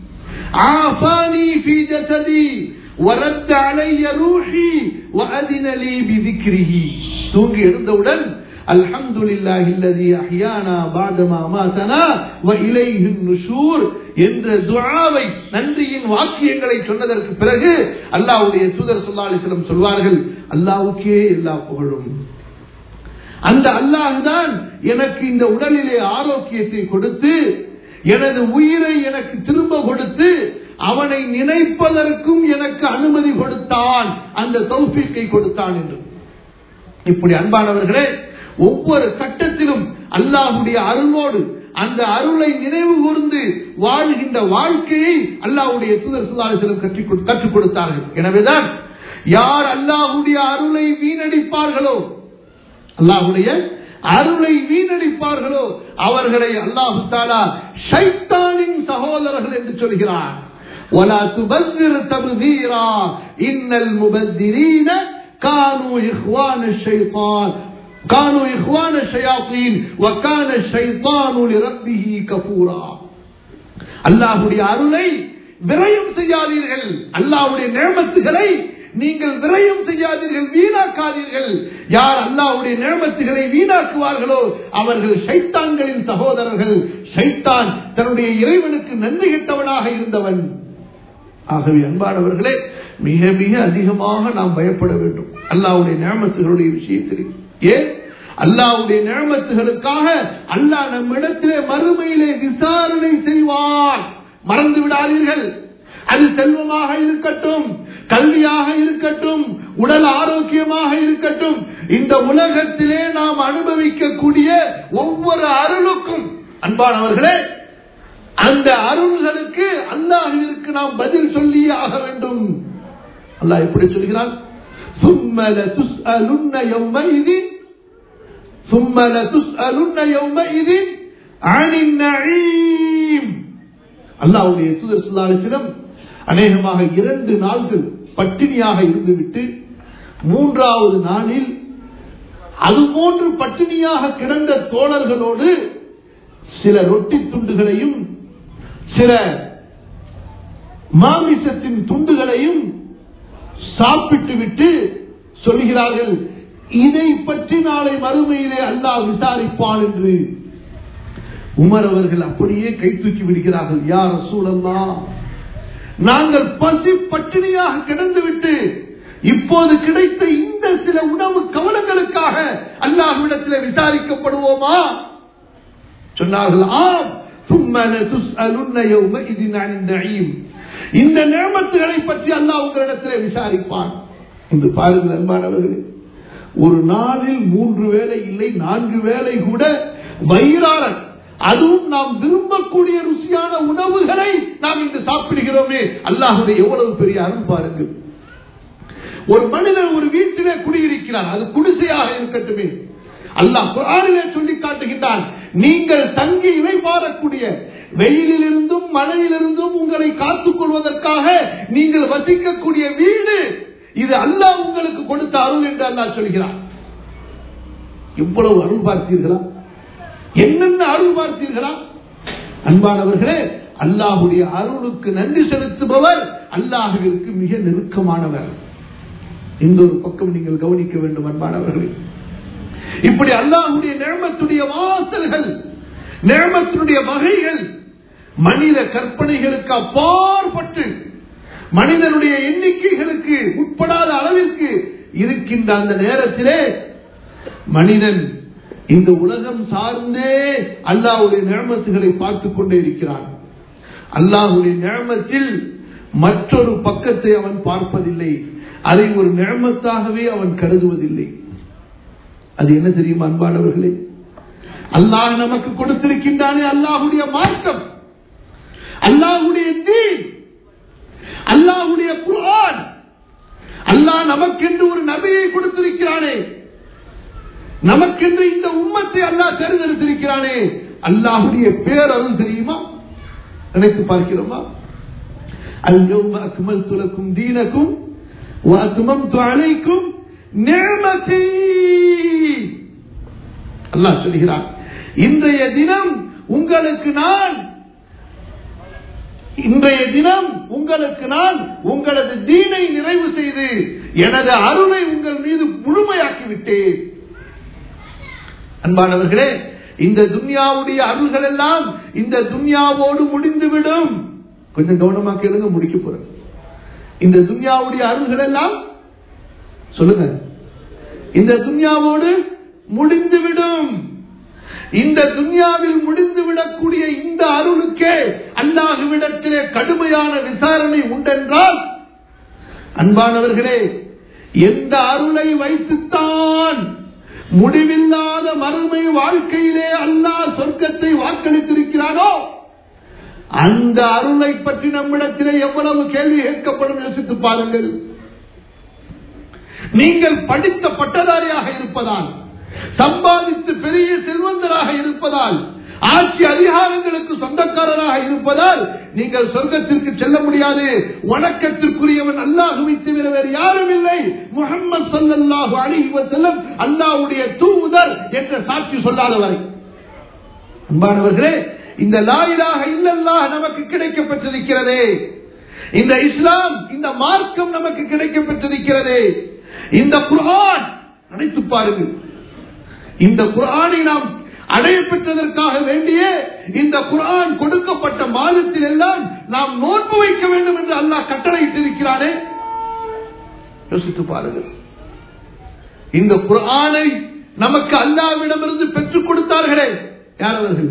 ஆஃபானி ஃபீ ஜஸதி ورد علي روحي وأذن لي بذكره தூங்கி எழுந்தவுடன் الحمد لله الذي أحيانا بعدما ماتنا وإليه النشور என்ற துஆவை நன்றியின் வாக்கியங்களை சொன்னதற்கு பிறகு அல்லாஹ்வுடைய தூதர் ஸல்லல்லாஹு அலைஹி வஸல்லம் சொல்வார்கள் அல்லாஹ்வுக்கே எல்லா புகழும் அந்த அல்லாஹ் தான் எனக்கு இந்த உடலிலே ஆரோக்கியத்தை கொடுத்து எனது உயிரை எனக்கு திரும்ப கொடுத்து அவனை நினைப்பதற்கும் எனக்கு அனுமதி கொடுத்தான் அந்த தௌஃபீக்கை கொடுத்தான் என்று இப்படி அன்பானவர்களே ஒவ்வொரு கட்டத்திலும் அல்லாஹுடைய அருளோடு அந்த அருளை நினைவு கூர்ந்து வாழ்கின்ற வாழ்க்கையை அல்லாஹுடைய தூதர் சுல்லாசலம் கற்றுக் கொடுத்தார்கள் எனவேதான் யார் அல்லாஹுடைய அருளை வீணடிப்பார்களோ அல்லாஹுடைய அருளை வீணடிப்பார்களோ அவர்களை அல்லாஹு தாலா ஷைத்தானின் சகோதரர்கள் என்று சொல்கிறார் ولا تبذر تبذيرا إن المبذرين كانوا إخوان الشيطان كانوا إخوان الشياطين وكان الشيطان لربه كفورا அல்லாஹுடைய அருளை விரயம் செய்யாதீர்கள் அல்லாவுடைய நேமத்துகளை நீங்கள் விரயம் செய்யாதீர்கள் வீணாக்காதீர்கள் யார் அல்லாவுடைய நேமத்துகளை வீணாக்குவார்களோ அவர்கள் ஷைத்தான்களின் சகோதரர்கள் ஷைத்தான் தன்னுடைய இறைவனுக்கு நன்றி கெட்டவனாக இருந்தவன் ஆகவே அன்பானவர்களே மிக மிக அதிகமாக நாம் பயப்பட வேண்டும் அல்லாவுடைய நேமத்துகளுடைய விஷயத்தில் ஏன் அல்லாவுடைய நேமத்துகளுக்காக அல்லாஹ் நம்மிடத்திலே மறுமையிலே விசாரணை செய்வார் மறந்து விடாதீர்கள் அது செல்வமாக இருக்கட்டும் கல்வியாக இருக்கட்டும் உடல் ஆரோக்கியமாக இருக்கட்டும் இந்த உலகத்திலே நாம் அனுபவிக்கக்கூடிய ஒவ்வொரு அருளுக்கும் அன்பானவர்களே அந்த அருள்களுக்கு அல்லாஹிற்கு நாம் பதில் சொல்லியே ஆக வேண்டும் அல்லாஹ் எப்படி சொல்கிறான் ثم لتسألن يومئذ ثم لتسألن يومئذ عن النعيم அல்லாஹ்வுடைய தூதர் ஸல்லல்லாஹு அலைஹி வஸல்லம் அநேகமாக இரண்டு நாள்கள் பட்டினியாக இருந்துவிட்டு மூன்றாவது நாளில் அதுபோன்று பட்டினியாக கிடந்த தோழர்களோடு சில ரொட்டி துண்டுகளையும் சில மாமிசத்தின் துண்டுகளையும் சாப்பிட்டு விட்டு சொல்கிறார்கள் இதை பற்றி நாளை மறுமையிலே அல்லாஹ் விசாரிப்பான் என்று உமர் அவர்கள் அப்படியே கை தூக்கி விடுகிறார்கள் யார் சூழல்லா நாங்கள் பசி பட்டினியாக கிடந்து விட்டு இப்போது கிடைத்த இந்த சில உணவு கவனங்களுக்காக அல்லாஹ்விடத்தில் விசாரிக்கப்படுவோமா சொன்னார்கள் ஆம் ثم لتسألن يومئذ عن النعيم இந்த நேமத்துகளை பற்றி அல்லாஹ் உங்களிடத்திலே விசாரிப்பான் என்று பாருங்கள் அன்பானவர்களே ஒரு நாளில் மூன்று வேளை இல்லை நான்கு வேளை கூட வயிறார அதுவும் நாம் விரும்பக்கூடிய ருசியான உணவுகளை நாம் இன்று சாப்பிடுகிறோமே அல்லாஹுடைய எவ்வளவு பெரிய அருள் பாருங்கள் ஒரு மனிதன் ஒரு வீட்டிலே குடியிருக்கிறார் அது குடிசையாக இருக்கட்டுமே அல்லாஹ் குரானிலே சொல்லி காட்டுகின்றான் நீங்கள் தங்கி இவை பாரக்கூடிய வெயிலிலிருந்தும் மழையிலிருந்தும் உங்களை காத்துக் கொள்வதற்காக நீங்கள் வசிக்கக்கூடிய வீடு இது அல்லாஹ் உங்களுக்கு கொடுத்த அருள் என்று அல்லாஹ் சொல்கிறான் இவ்வளவு அருள் பார்த்தீர்களா என்னென்ன அருள் பார்த்தீர்களா அன்பானவர்களே அல்லாஹுடைய அருளுக்கு நன்றி செலுத்துபவர் அல்லாஹுவிற்கு மிக நெருக்கமானவர் இந்த ஒரு பக்கம் நீங்கள் கவனிக்க வேண்டும் அன்பானவர்களே இப்படி அல்லாஹுடைய நேமத்துடைய வாசல்கள் நேமத்தினுடைய வகைகள் மனித கற்பனைகளுக்கு அப்பாற்பட்டு மனிதனுடைய எண்ணிக்கைகளுக்கு உட்படாத அளவிற்கு இருக்கின்ற அந்த நேரத்திலே மனிதன் இந்த உலகம் சார்ந்தே அல்லாஹுடைய நேமத்துகளை பார்த்துக் கொண்டே இருக்கிறான் அல்லாஹுடைய நேமத்தில் மற்றொரு பக்கத்தை அவன் பார்ப்பதில்லை அதை ஒரு நேமத்தாகவே அவன் கருதுவதில்லை அது என்ன தெரியுமா அன்பானவர்களே அல்லாஹ் நமக்கு கொடுத்திருக்கின்றானே அல்லாஹுடைய மார்க்கம் அல்லாஹுடைய தீன் அல்லாஹுடைய குர்ஆன் அல்லாஹ் நமக்கென்று ஒரு நபியை கொடுத்திருக்கிறானே நமக்கென்று இந்த உம்மத்தை அல்லாஹ் தேர்ந்தெடுத்திருக்கிறானே அல்லாஹுடைய பேரருள் தெரியுமா நினைத்து பார்க்கிறோமா اليوم أكملت لكم دينكم وأتممت عليكم نعمتي அல்லாஹ் சொல்கிறான் இன்றைய தினம் உங்களுக்கு நான் இன்றைய தினம் உங்களுக்கு நான் உங்களது தீனை நிறைவு செய்து எனது அருளை உங்கள் மீது முழுமையாக்கி விட்டேன் அன்பானவர்களே இந்த துன்யாவுடைய அருள்கள் எல்லாம் இந்த துன்யாவோடு முடிந்துவிடும் கொஞ்சம் கவனமா கேளுங்க முடிக்க போறேன் இந்த துன்யாவுடைய அருள்கள் எல்லாம் சொல்லுங்க இந்த துன்யாவோடு முடிந்துவிடும் இந்த துன்யாவில் முடிந்துவிடக்கூடிய இந்த அருளுக்கே அல்லாஹுவிடத்திலே கடுமையான விசாரணை உண்டென்றால் அன்பானவர்களே எந்த அருளை வைத்துத்தான் முடிவில்லாத மறுமை வாழ்க்கையிலே அல்லாஹ் சொர்க்கத்தை வாக்களித்திருக்கிறானோ அந்த அருளை பற்றி நம்மிடத்திலே எவ்வளவு கேள்வி கேட்கப்படும் யோசித்து பாருங்கள் நீங்கள் படித்த பட்டதாரியாக இருப்பதால் சம்பாதித்து பெரிய செல்வந்தராக இருப்பதால் ஆட்சி அதிகாரங்களுக்கு சொந்தக்காரராக இருப்பதால் நீங்கள் சொர்க்கத்திற்கு செல்ல முடியாது வணக்கத்திற்குரியவன் அல்லாஹுவை தவிர வேறு யாரும் இல்லை முகமது சல்லாஹு அழகி செல்லம் அல்லாஹுடைய தூதர் என்ற சாட்சி சொல்லாதவரை அன்பானவர்களே இந்த லாயிலாக இல்லல்லாஹ் நமக்கு கிடைக்கப்பட்டிருக்கிறதே இந்த இஸ்லாம் இந்த மார்க்கம் நமக்கு கிடைக்கப்பட்டிருக்கிறது இந்த குர்ஆன் நினைத்து பாருங்கள் இந்த குர்ஆனை நாம் அடைய பெற்றதற்காக வேண்டிய இந்த குர்ஆன் கொடுக்கப்பட்ட மாதத்தில் எல்லாம் நாம் நோன்பு வைக்க வேண்டும் என்று அல்லாஹ் கட்டளையிட்டிருக்கிறானே யோசித்து பாருங்கள் இந்த குர்ஆனை நமக்கு அல்லாவிடமிருந்து பெற்றுக் கொடுத்தார்களே யார் அவர்கள்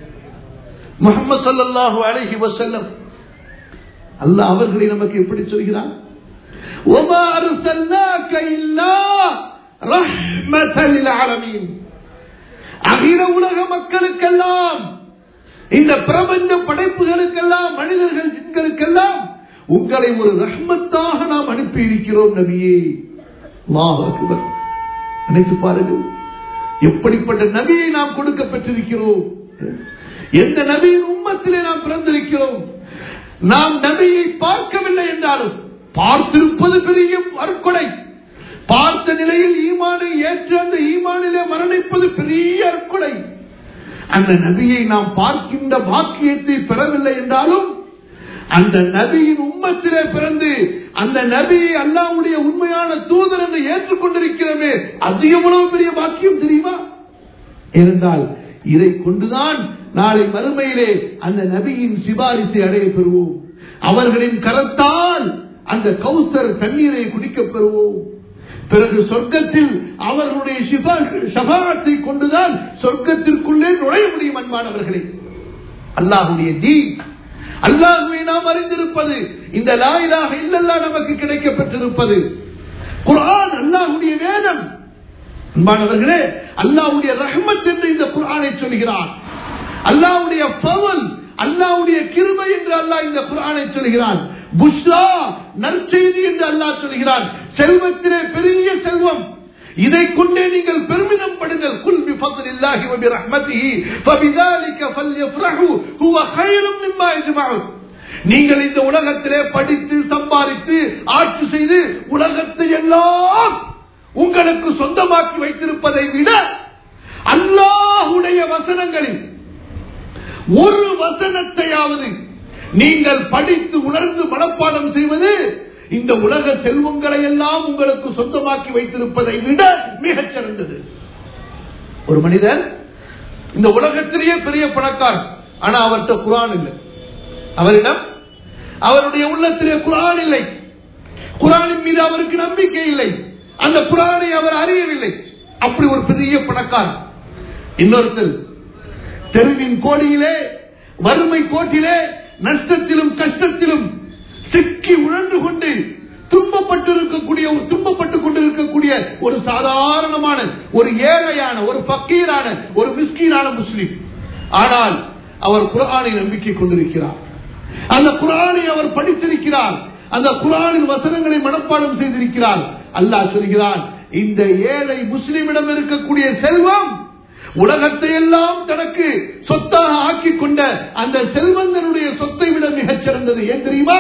முகமது சல்லல்லாஹு அலைஹி வஸல்லம் அல்லாஹ் அவர்களை நமக்கு எப்படி சொல்கிறான் وما أرسلناك إلا رحمة للعالمين அகில உலக மக்களுக்கெல்லாம் இந்த பிரபஞ்ச படைப்புகளுக்கெல்லாம் மனிதர்கள் ஜின்களுக்கெல்லாம் உங்களை ஒரு ரஹ்மத்தாக நாம் அனுப்பி இருக்கிறோம் நபியே அல்லாஹ் அக்பர் நினைத்து பாருங்கள் எப்படிப்பட்ட நபியை நாம் கொடுக்க பெற்றிருக்கிறோம் எந்த நபியின் உம்மத்திலே நாம் பிறந்திருக்கிறோம் நாம் நபியை பார்க்கவில்லை என்றாலும் பார்த்திருப்பது பெரிய அற்கொடை பார்த்த நிலையில் ஈமானை ஏற்று அந்த ஈமானிலே மரணிப்பது பெரிய அற்கொடை அந்த நபியை நாம் பார்க்கின்ற பாக்கியத்தை பெறவில்லை என்றாலும் அந்த நபியின் உம்மத்திலே பிறந்து அந்த நபியை அல்லாவுடைய உண்மையான தூதர் என்று ஏற்றுக்கொண்டிருக்கிறோமே அது எவ்வளவு பெரிய பாக்கியம் தெரியுமா இருந்தால் இதை கொண்டுதான் நாளை மறுமையிலே அந்த நபியின் சிபாரிசை அடைய பெறுவோம் அவர்களின் கரத்தால் அந்த கௌசர் தண்ணீரை குடிக்கப் பெறுவோம் பிறகு சொர்க்கத்தில் அவர்களுடைய சபாரத்தை கொண்டுதான் சொர்க்கத்திற்குள்ளே நுழைய முடியும் அன்பானவர்களே அல்லாஹுடைய தீ அல்லாஹுவை நாம் அறிந்திருப்பது இந்த லாயிலாக இல்லல்லா நமக்கு கிடைக்கப்பட்டிருப்பது குரான் அல்லாஹுடைய வேதம் அன்பானவர்களே அல்லாஹுடைய ரஹ்மத் என்று இந்த குரானை சொல்கிறான் அல்லாஹுடைய பவல் அல்லாவுடைய கிருபை என்று அல்லாஹ் இந்த குரானை சொல்கிறான் புஷ்ரா நற்செய்தி என்று அல்லாஹ் சொல்கிறான் செல்வத்திலே பெரிய செல்வம் இதை கொண்டே நீங்கள் பெருமிதம் படுங்கள் குல் பிஃபத்லில்லாஹி வ பிரஹ்மதிஹி ஃபபிதாலிக ஃபல்யஃப்ரஹு ஹுவ கைரும் மிம்மா யஜ்மஊன் நீங்கள் இந்த உலகத்திலே படித்து சம்பாதித்து ஆட்சி செய்து உலகத்தை எல்லாம் உங்களுக்கு சொந்தமாக்கி வைத்திருப்பதை விட அல்லாஹுடைய வசனங்களில் ஒரு வசனத்தையாவது நீங்கள் படித்து உணர்ந்து மனப்பாடம் செய்வது இந்த உலக செல்வங்களை எல்லாம் உங்களுக்கு சொந்தமாக்கி வைத்திருப்பதை விட மிகச் சிறந்தது ஒரு மனிதன் இந்த உலகத்திலேயே பெரிய பணக்காரன் ஆனா அவர்கிட்ட குரான் இல்லை அவரிடம் அவருடைய உள்ளத்திலே குரான் இல்லை குரானின் மீது அவருக்கு நம்பிக்கை இல்லை அந்த குரானை அவர் அறியவில்லை அப்படி ஒரு பெரிய பணக்காரன் இன்னொருத்தர் தெருவின் கோடியிலே வறுமை கோட்டிலே நஷ்டத்திலும் கஷ்டத்திலும் சிக்கி உழன்று கொண்டு துன்பப்பட்டு இருக்கக்கூடிய துன்பப்பட்டுக் கொண்டிருக்கக்கூடிய ஒரு சாதாரணமான ஒரு ஏழையான ஒரு பக்கீரான ஒரு மிஸ்கீரான முஸ்லிம் ஆனால் அவர் குரானை நம்பிக்கை கொண்டிருக்கிறார் அந்த குரானை அவர் படித்திருக்கிறார் அந்த குரானின் வசனங்களை மனப்பாடம் செய்திருக்கிறார் அல்லாஹ் சொல்கிறான் இந்த ஏழை முஸ்லிமிடம் இருக்கக்கூடிய செல்வம் உலகத்தை எல்லாம் தனக்கு சொத்தாக ஆக்கி கொண்ட அந்த செல்வந்தனுடைய சொத்தை விட மிகச் சிறந்தது ஏன் தெரியுமா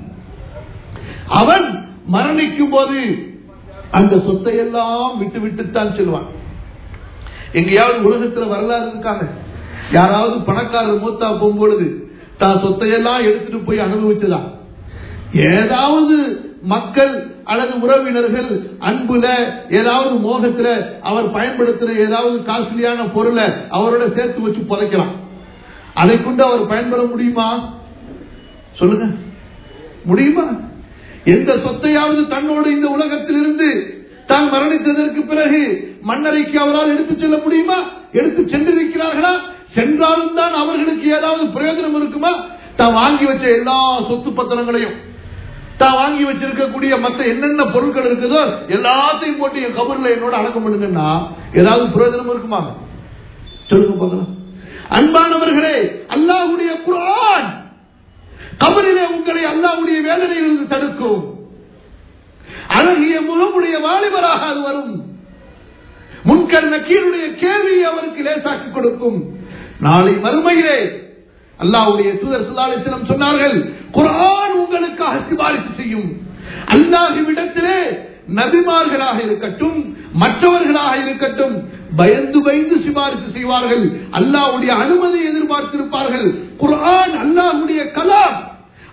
அவன் மரணிக்கும் போது அந்த சொத்தை எல்லாம் விட்டு விட்டுத்தான் செல்வான் எங்கேயாவது உலகத்துல வரலாறு இருக்காங்க யாராவது பணக்காரர் மூத்தா போகும்பொழுது தான் சொத்தையெல்லாம் எடுத்துட்டு போய் அனுபவிச்சதா ஏதாவது மக்கள் அல்லது உறவினர்கள் அன்புல ஏதாவது மோகத்துல அவர் பயன்படுத்துற ஏதாவது காஸ்ட்லியான பொருளை அவரோட சேர்த்து வச்சு புதைக்கலாம் அதை கொண்டு அவர் பயன்பெற முடியுமா சொல்லுங்க முடியுமா எந்த சொத்தையாவது தன்னோடு இந்த உலகத்திலிருந்து தான் மரணித்ததற்கு பிறகு மன்னரைக்கு அவரால் எடுத்துச் செல்ல முடியுமா எடுத்து சென்றிருக்கிறார்களா சென்றாலும் தான் அவர்களுக்கு ஏதாவது பிரயோஜனம் இருக்குமா தான் வாங்கி வச்ச எல்லா சொத்து பத்திரங்களையும் தான் வாங்கி வச்சிருக்கக்கூடிய மத்த என்னென்ன பொருட்கள் இருக்குதோ எல்லாத்தையும் போட்டு என் கபர்ல என்னோட அடக்கம் பண்ணுங்கன்னா ஏதாவது பிரயோஜனம் இருக்குமா சொல்லுங்க பார்க்கலாம் அன்பானவர்களே அல்லாஹுடைய குரான் கபரிலே உங்களை அல்லாஹுடைய வேதனையிலிருந்து தடுக்கும் அழகிய முகமுடைய வாலிபராக அது வரும் முன்கண் நக்கீருடைய கேள்வியை அவருக்கு லேசாக்கி கொடுக்கும் நாளை மறுமையிலே அல்லாவுடைய தூதர் சுல்லாலிசனம் சொன்னார்கள் குரான் உங்களுக்காக சிபாரிசு செய்யும் அல்லாஹுவிடத்திலே நபிமார்களாக இருக்கட்டும் மற்றவர்களாக இருக்கட்டும் பயந்து பயந்து சிபாரிசு செய்வார்கள் அல்லாவுடைய அனுமதி எதிர்பார்த்திருப்பார்கள் குரான் அல்லாஹுடைய கலாம்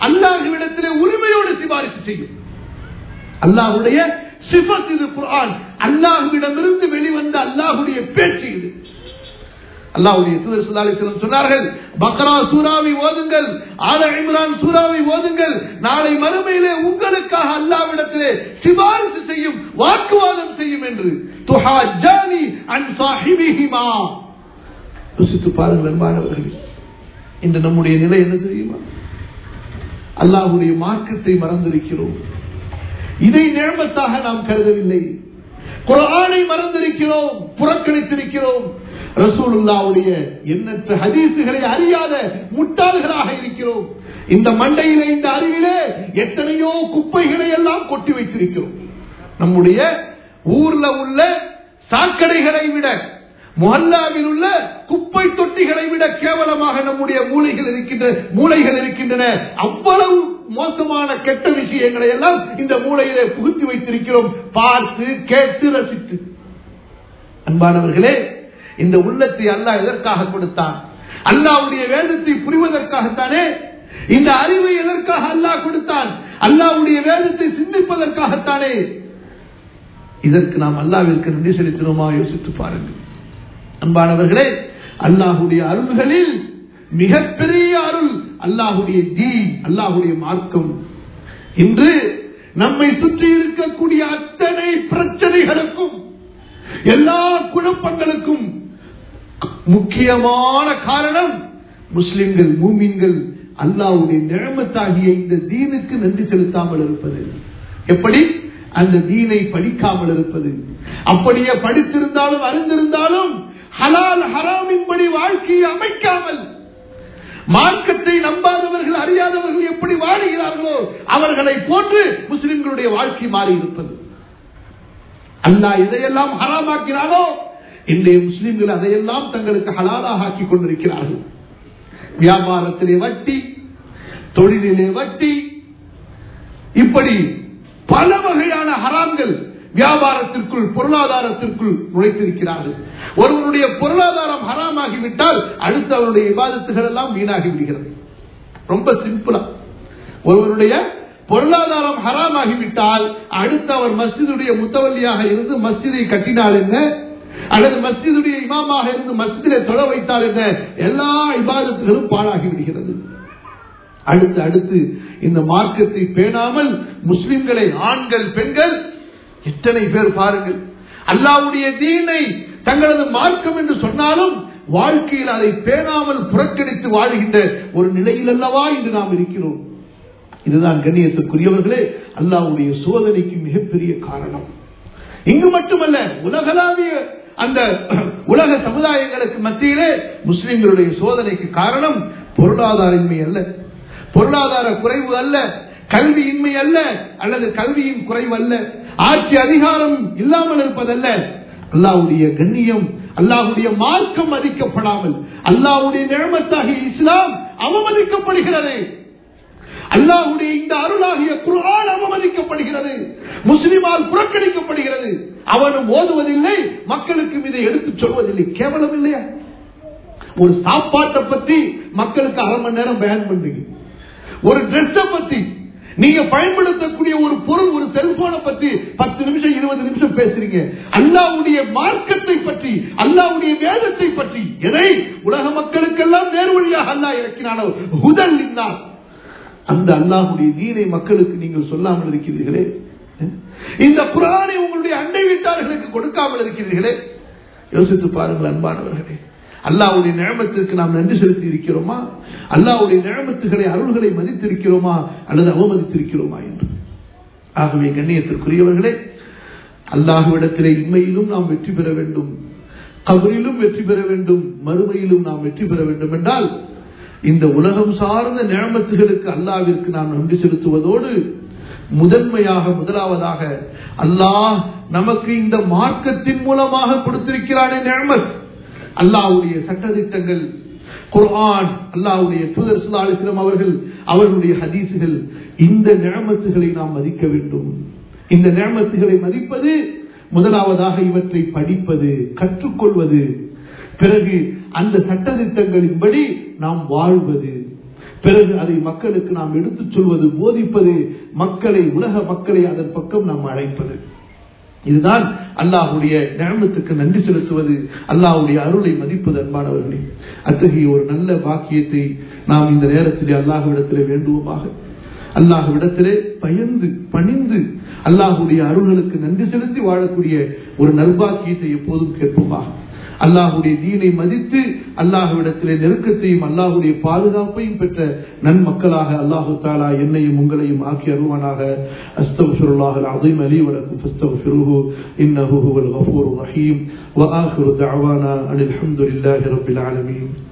அல்லாஹ்விடத்திலே உரிமையோடு சிபாரிசு செய்யும் அல்லாஹ்வுடைய சிஃபத் இது குர்ஆன் அல்லாஹ்விடமிருந்து வெளிவந்த அல்லாஹ்வுடைய பேச்சு இது அல்லாஹ்வுடைய தூதர் ஸல்லல்லாஹு அலைஹி வஸல்லம் சொன்னார்கள் பக்ரா சூராவை ஓதுங்கள் ஆல இம்ரான் சூராவை ஓதுங்கள் நாளை மறுமையிலே உங்களுக்காக அல்லாஹ்விடத்திலே சிபாரிசு செய்யும் வாக்குவாதம் செய்யும் என்று துஹாஜானி அன் சாஹிபிஹிமா யோசித்து பாருங்கள் அன்பானவர்களே இன்று நம்முடைய நிலை என்ன தெரியுமா அல்லாஹ்வுடைய மார்க்கத்தை மறந்திருக்கிறோம் இதை நிழமத்தாக நாம் கருதவில்லை குரானை மறந்திருக்கிறோம் புறக்கணித்திருக்கிறோம் ரசூலுல்லாவுடைய எண்ணற்ற ஹதீசுகளை அறியாத முட்டாள்களாக இருக்கிறோம் இந்த மண்டையிலே இந்த அறிவிலே எத்தனையோ குப்பைகளை எல்லாம் கொட்டி வைத்திருக்கிறோம் நம்முடைய ஊர்ல உள்ள சாக்கடைகளை விட முஹல்லாவில் உள்ள குப்பை தொட்டிகளை விட கேவலமாக நம்முடைய மூளைகள் இருக்கின்ற மூளைகள் இருக்கின்றன அவ்வளவு மோசமான கெட்ட விஷயங்களை எல்லாம் இந்த மூளையிலே புகுத்தி வைத்திருக்கிறோம் பார்த்து கேட்டு ரசித்து அன்பானவர்களே இந்த உள்ளத்தை அல்லாஹ் எதற்காக கொடுத்தான் அல்லாவுடைய வேதத்தை புரிவதற்காகத்தானே இந்த அறிவை எதற்காக அல்லாஹ் கொடுத்தான் அல்லாவுடைய வேதத்தை சிந்திப்பதற்காகத்தானே இதற்கு நாம் அல்லாவிற்கு நன்றி செலுத்தினோமா யோசித்து பாருங்கள் அன்பானவர்களே அல்லாஹுடைய அருள்களில் மிகப்பெரிய அருள் அல்லாஹுடைய தீன் அல்லாஹுடைய மார்க்கம் இன்று நம்மை சுற்றி இருக்கக்கூடிய அத்தனை பிரச்சனைகளுக்கும் எல்லா குழப்பங்களுக்கும் முக்கியமான காரணம் முஸ்லிம்கள் மூமின்கள் அல்லாவுடைய நிழமத்தாகிய இந்த தீனுக்கு நன்றி செலுத்தாமல் இருப்பது எப்படி அந்த தீனை படிக்காமல் இருப்பது அப்படியே படித்திருந்தாலும் அறிந்திருந்தாலும் ஹலால் ஹராமின்படி வாழ்க்கையை அமைக்காமல் மார்க்கத்தை நம்பாதவர்கள் அறியாதவர்கள் எப்படி வாழுகிறார்களோ அவர்களை போன்று முஸ்லிம்களுடைய வாழ்க்கை மாறி இருப்பது அல்லாஹ் எதையெல்லாம் ஹராமாக்கினாலோ இன்றைய முஸ்லிம்கள் அதையெல்லாம் தங்களுக்கு ஹலாலாக ஆக்கிக் கொண்டிருக்கிறார்கள் வியாபாரத்திலே வட்டி தொழிலிலே வட்டி இப்படி பல வகையான ஹராம்கள் வியாபாரத்திற்குள் பொருளாதாரத்திற்குள் நுழைத்திருக்கிறார்கள் ஒருவருடைய பொருளாதாரம் ஹராமாகிவிட்டால் அடுத்து அவருடைய விவாதத்துகள் எல்லாம் வீணாகி விடுகிறது ரொம்ப சிம்பிளா ஒருவருடைய பொருளாதாரம் ஹராமாகிவிட்டால் அடுத்து அவர் மஸ்ஜிதுடைய முத்தவல்லியாக இருந்து மஸ்ஜிதை கட்டினால் என்ன அல்லது மஸ்ஜிதுடைய இமாமாக இருந்து மஸ்ஜிதிலே தொழ வைத்தால் என்ன எல்லா இபாதத்துகளும் பாழாகி விடுகிறது அடுத்து அடுத்து இந்த மார்க்கத்தை பேணாமல் முஸ்லிம்களை ஆண்கள் பெண்கள் எத்தனை பேர் பாருங்கள் அல்லாவுடைய தீனை தங்களது மார்க்கம் என்று சொன்னாலும் வாழ்க்கையில் அதை பேணாமல் புறக்கணித்து வாழ்கின்ற ஒரு நிலையில் அல்லவா இன்று நாம் இருக்கிறோம் இதுதான் கண்ணியத்துக்குரியவர்களே அல்லாவுடைய சோதனைக்கு மிகப்பெரிய காரணம் இங்கு மட்டுமல்ல உலகளாவிய அந்த உலக சமுதாயங்களுக்கு மத்தியிலே முஸ்லிம்களுடைய சோதனைக்கு காரணம் பொருளாதாரன்மை அல்ல பொருளாதார குறைவு அல்ல கல்வியின்மை அல்ல அல்லது கல்வியின் குறைவு அல்ல ஆட்சி அதிகாரம் இல்லாமல் இருப்பதல்ல அல்லாவுடைய கண்ணியம் அல்லாஹுடைய மார்க்கம் மதிக்கப்படாமல் அல்லாஹுடைய நிழமத்தாகிய இஸ்லாம் அவமதிக்கப்படுகிறது அல்லாஹுடைய இந்த அருளாகிய குரான் அவமதிக்கப்படுகிறது முஸ்லிமால் புறக்கணிக்கப்படுகிறது அவனும் ஓதுவதில்லை மக்களுக்கு இதை எடுத்துச் சொல்வதில்லை கேவலம் இல்லையா ஒரு சாப்பாட்டை பத்தி மக்களுக்கு அரை மணி நேரம் பயன் பண்றீங்க ஒரு ட்ரெஸ் பத்தி நீங்க பயன்படுத்தக்கூடிய ஒரு பொருள் ஒரு செல்போனை பத்தி பத்து நிமிஷம் இருபது நிமிஷம் பேசுறீங்க அல்லாவுடைய மார்க்கத்தை பற்றி அல்லாவுடைய வேதத்தை பற்றி எதை உலக மக்களுக்கெல்லாம் நேர் வழியாக அல்லாஹ் இறக்கினானோ ஹுதல் இன்னார் அந்த அல்லாஹுடைய தீனை மக்களுக்கு நீங்கள் சொல்லாமல் இருக்கிறீர்களே இந்த குரானை உங்களுடைய அண்டை வீட்டார்களுக்கு கொடுக்காமல் இருக்கிறீர்களே யோசித்து பாருங்கள் அன்பானவர்களே அல்லாவுடைய நிழமத்திற்கு நாம் நன்றி செலுத்தி இருக்கிறோமா அல்லாவுடைய நிழமத்துகளை அருள்களை மதித்திருக்கிறோமா அல்லது அவமதித்திருக்கிறோமா என்று ஆகவே கண்ணியத்திற்குரியவர்களே அல்லாஹுவிடத்திலே இன்மையிலும் நாம் வெற்றி பெற வேண்டும் கபரிலும் வெற்றி பெற வேண்டும் மறுமையிலும் நாம் வெற்றி பெற வேண்டும் என்றால் இந்த உலகம் சார்ந்த நிழமத்துகளுக்கு அல்லாவிற்கு நாம் நன்றி செலுத்துவதோடு முதன்மையாக முதலாவதாக அல்லாஹ் நமக்கு இந்த மார்க்கத்தின் மூலமாக கொடுத்திருக்கிறானே நிழமத் அல்லாவுடைய சட்டத்திட்டங்கள் குர்ஆன் அல்லாவுடைய தூதர் சுல்லாலிஸ்லம் அவர்கள் அவர்களுடைய ஹதீசுகள் இந்த நிழமத்துகளை நாம் மதிக்க வேண்டும் இந்த நிழமத்துகளை மதிப்பது முதலாவதாக இவற்றை படிப்பது கற்றுக்கொள்வது பிறகு அந்த சட்டத்திட்டங்களின்படி நாம் வாழ்வது பிறகு அதை மக்களுக்கு நாம் எடுத்துச் சொல்வது போதிப்பது மக்களை உலக மக்களை அதன் பக்கம் நாம் அழைப்பது இதுதான் அல்லாஹுடைய நியமத்துக்கு நன்றி செலுத்துவது அல்லாஹுடைய அருளை மதிப்பது அன்பானவர்களே அத்தகைய ஒரு நல்ல பாக்கியத்தை நாம் இந்த நேரத்திலே அல்லாஹ்விடத்திலே வேண்டுவோமாக அல்லாஹ்விடத்திலே பயந்து பணிந்து அல்லாஹுடைய அருள்களுக்கு நன்றி செலுத்தி வாழக்கூடிய ஒரு நல்பாக்கியத்தை எப்போதும் கேட்போமாக அல்லாஹுடைய தீனை மதித்து அல்லாஹுவிடத்திலே நெருக்கத்தையும் அல்லாஹுடைய பாதுகாப்பையும் பெற்ற நன்மக்களாக அல்லாஹு தாலா என்னையும் உங்களையும் ஆக்கி அருவானாக அஸ்தகுல்லாஹ் அலீம் அலி வலக்கும் ஃபஸ்தகுஃபிருஹு இன்னஹு ஹுவல் கஃபூர் ரஹீம் வஆஹிரு தஅவானா அனில் ஹம்துலில்லாஹி ரப்பில் ஆலமீன்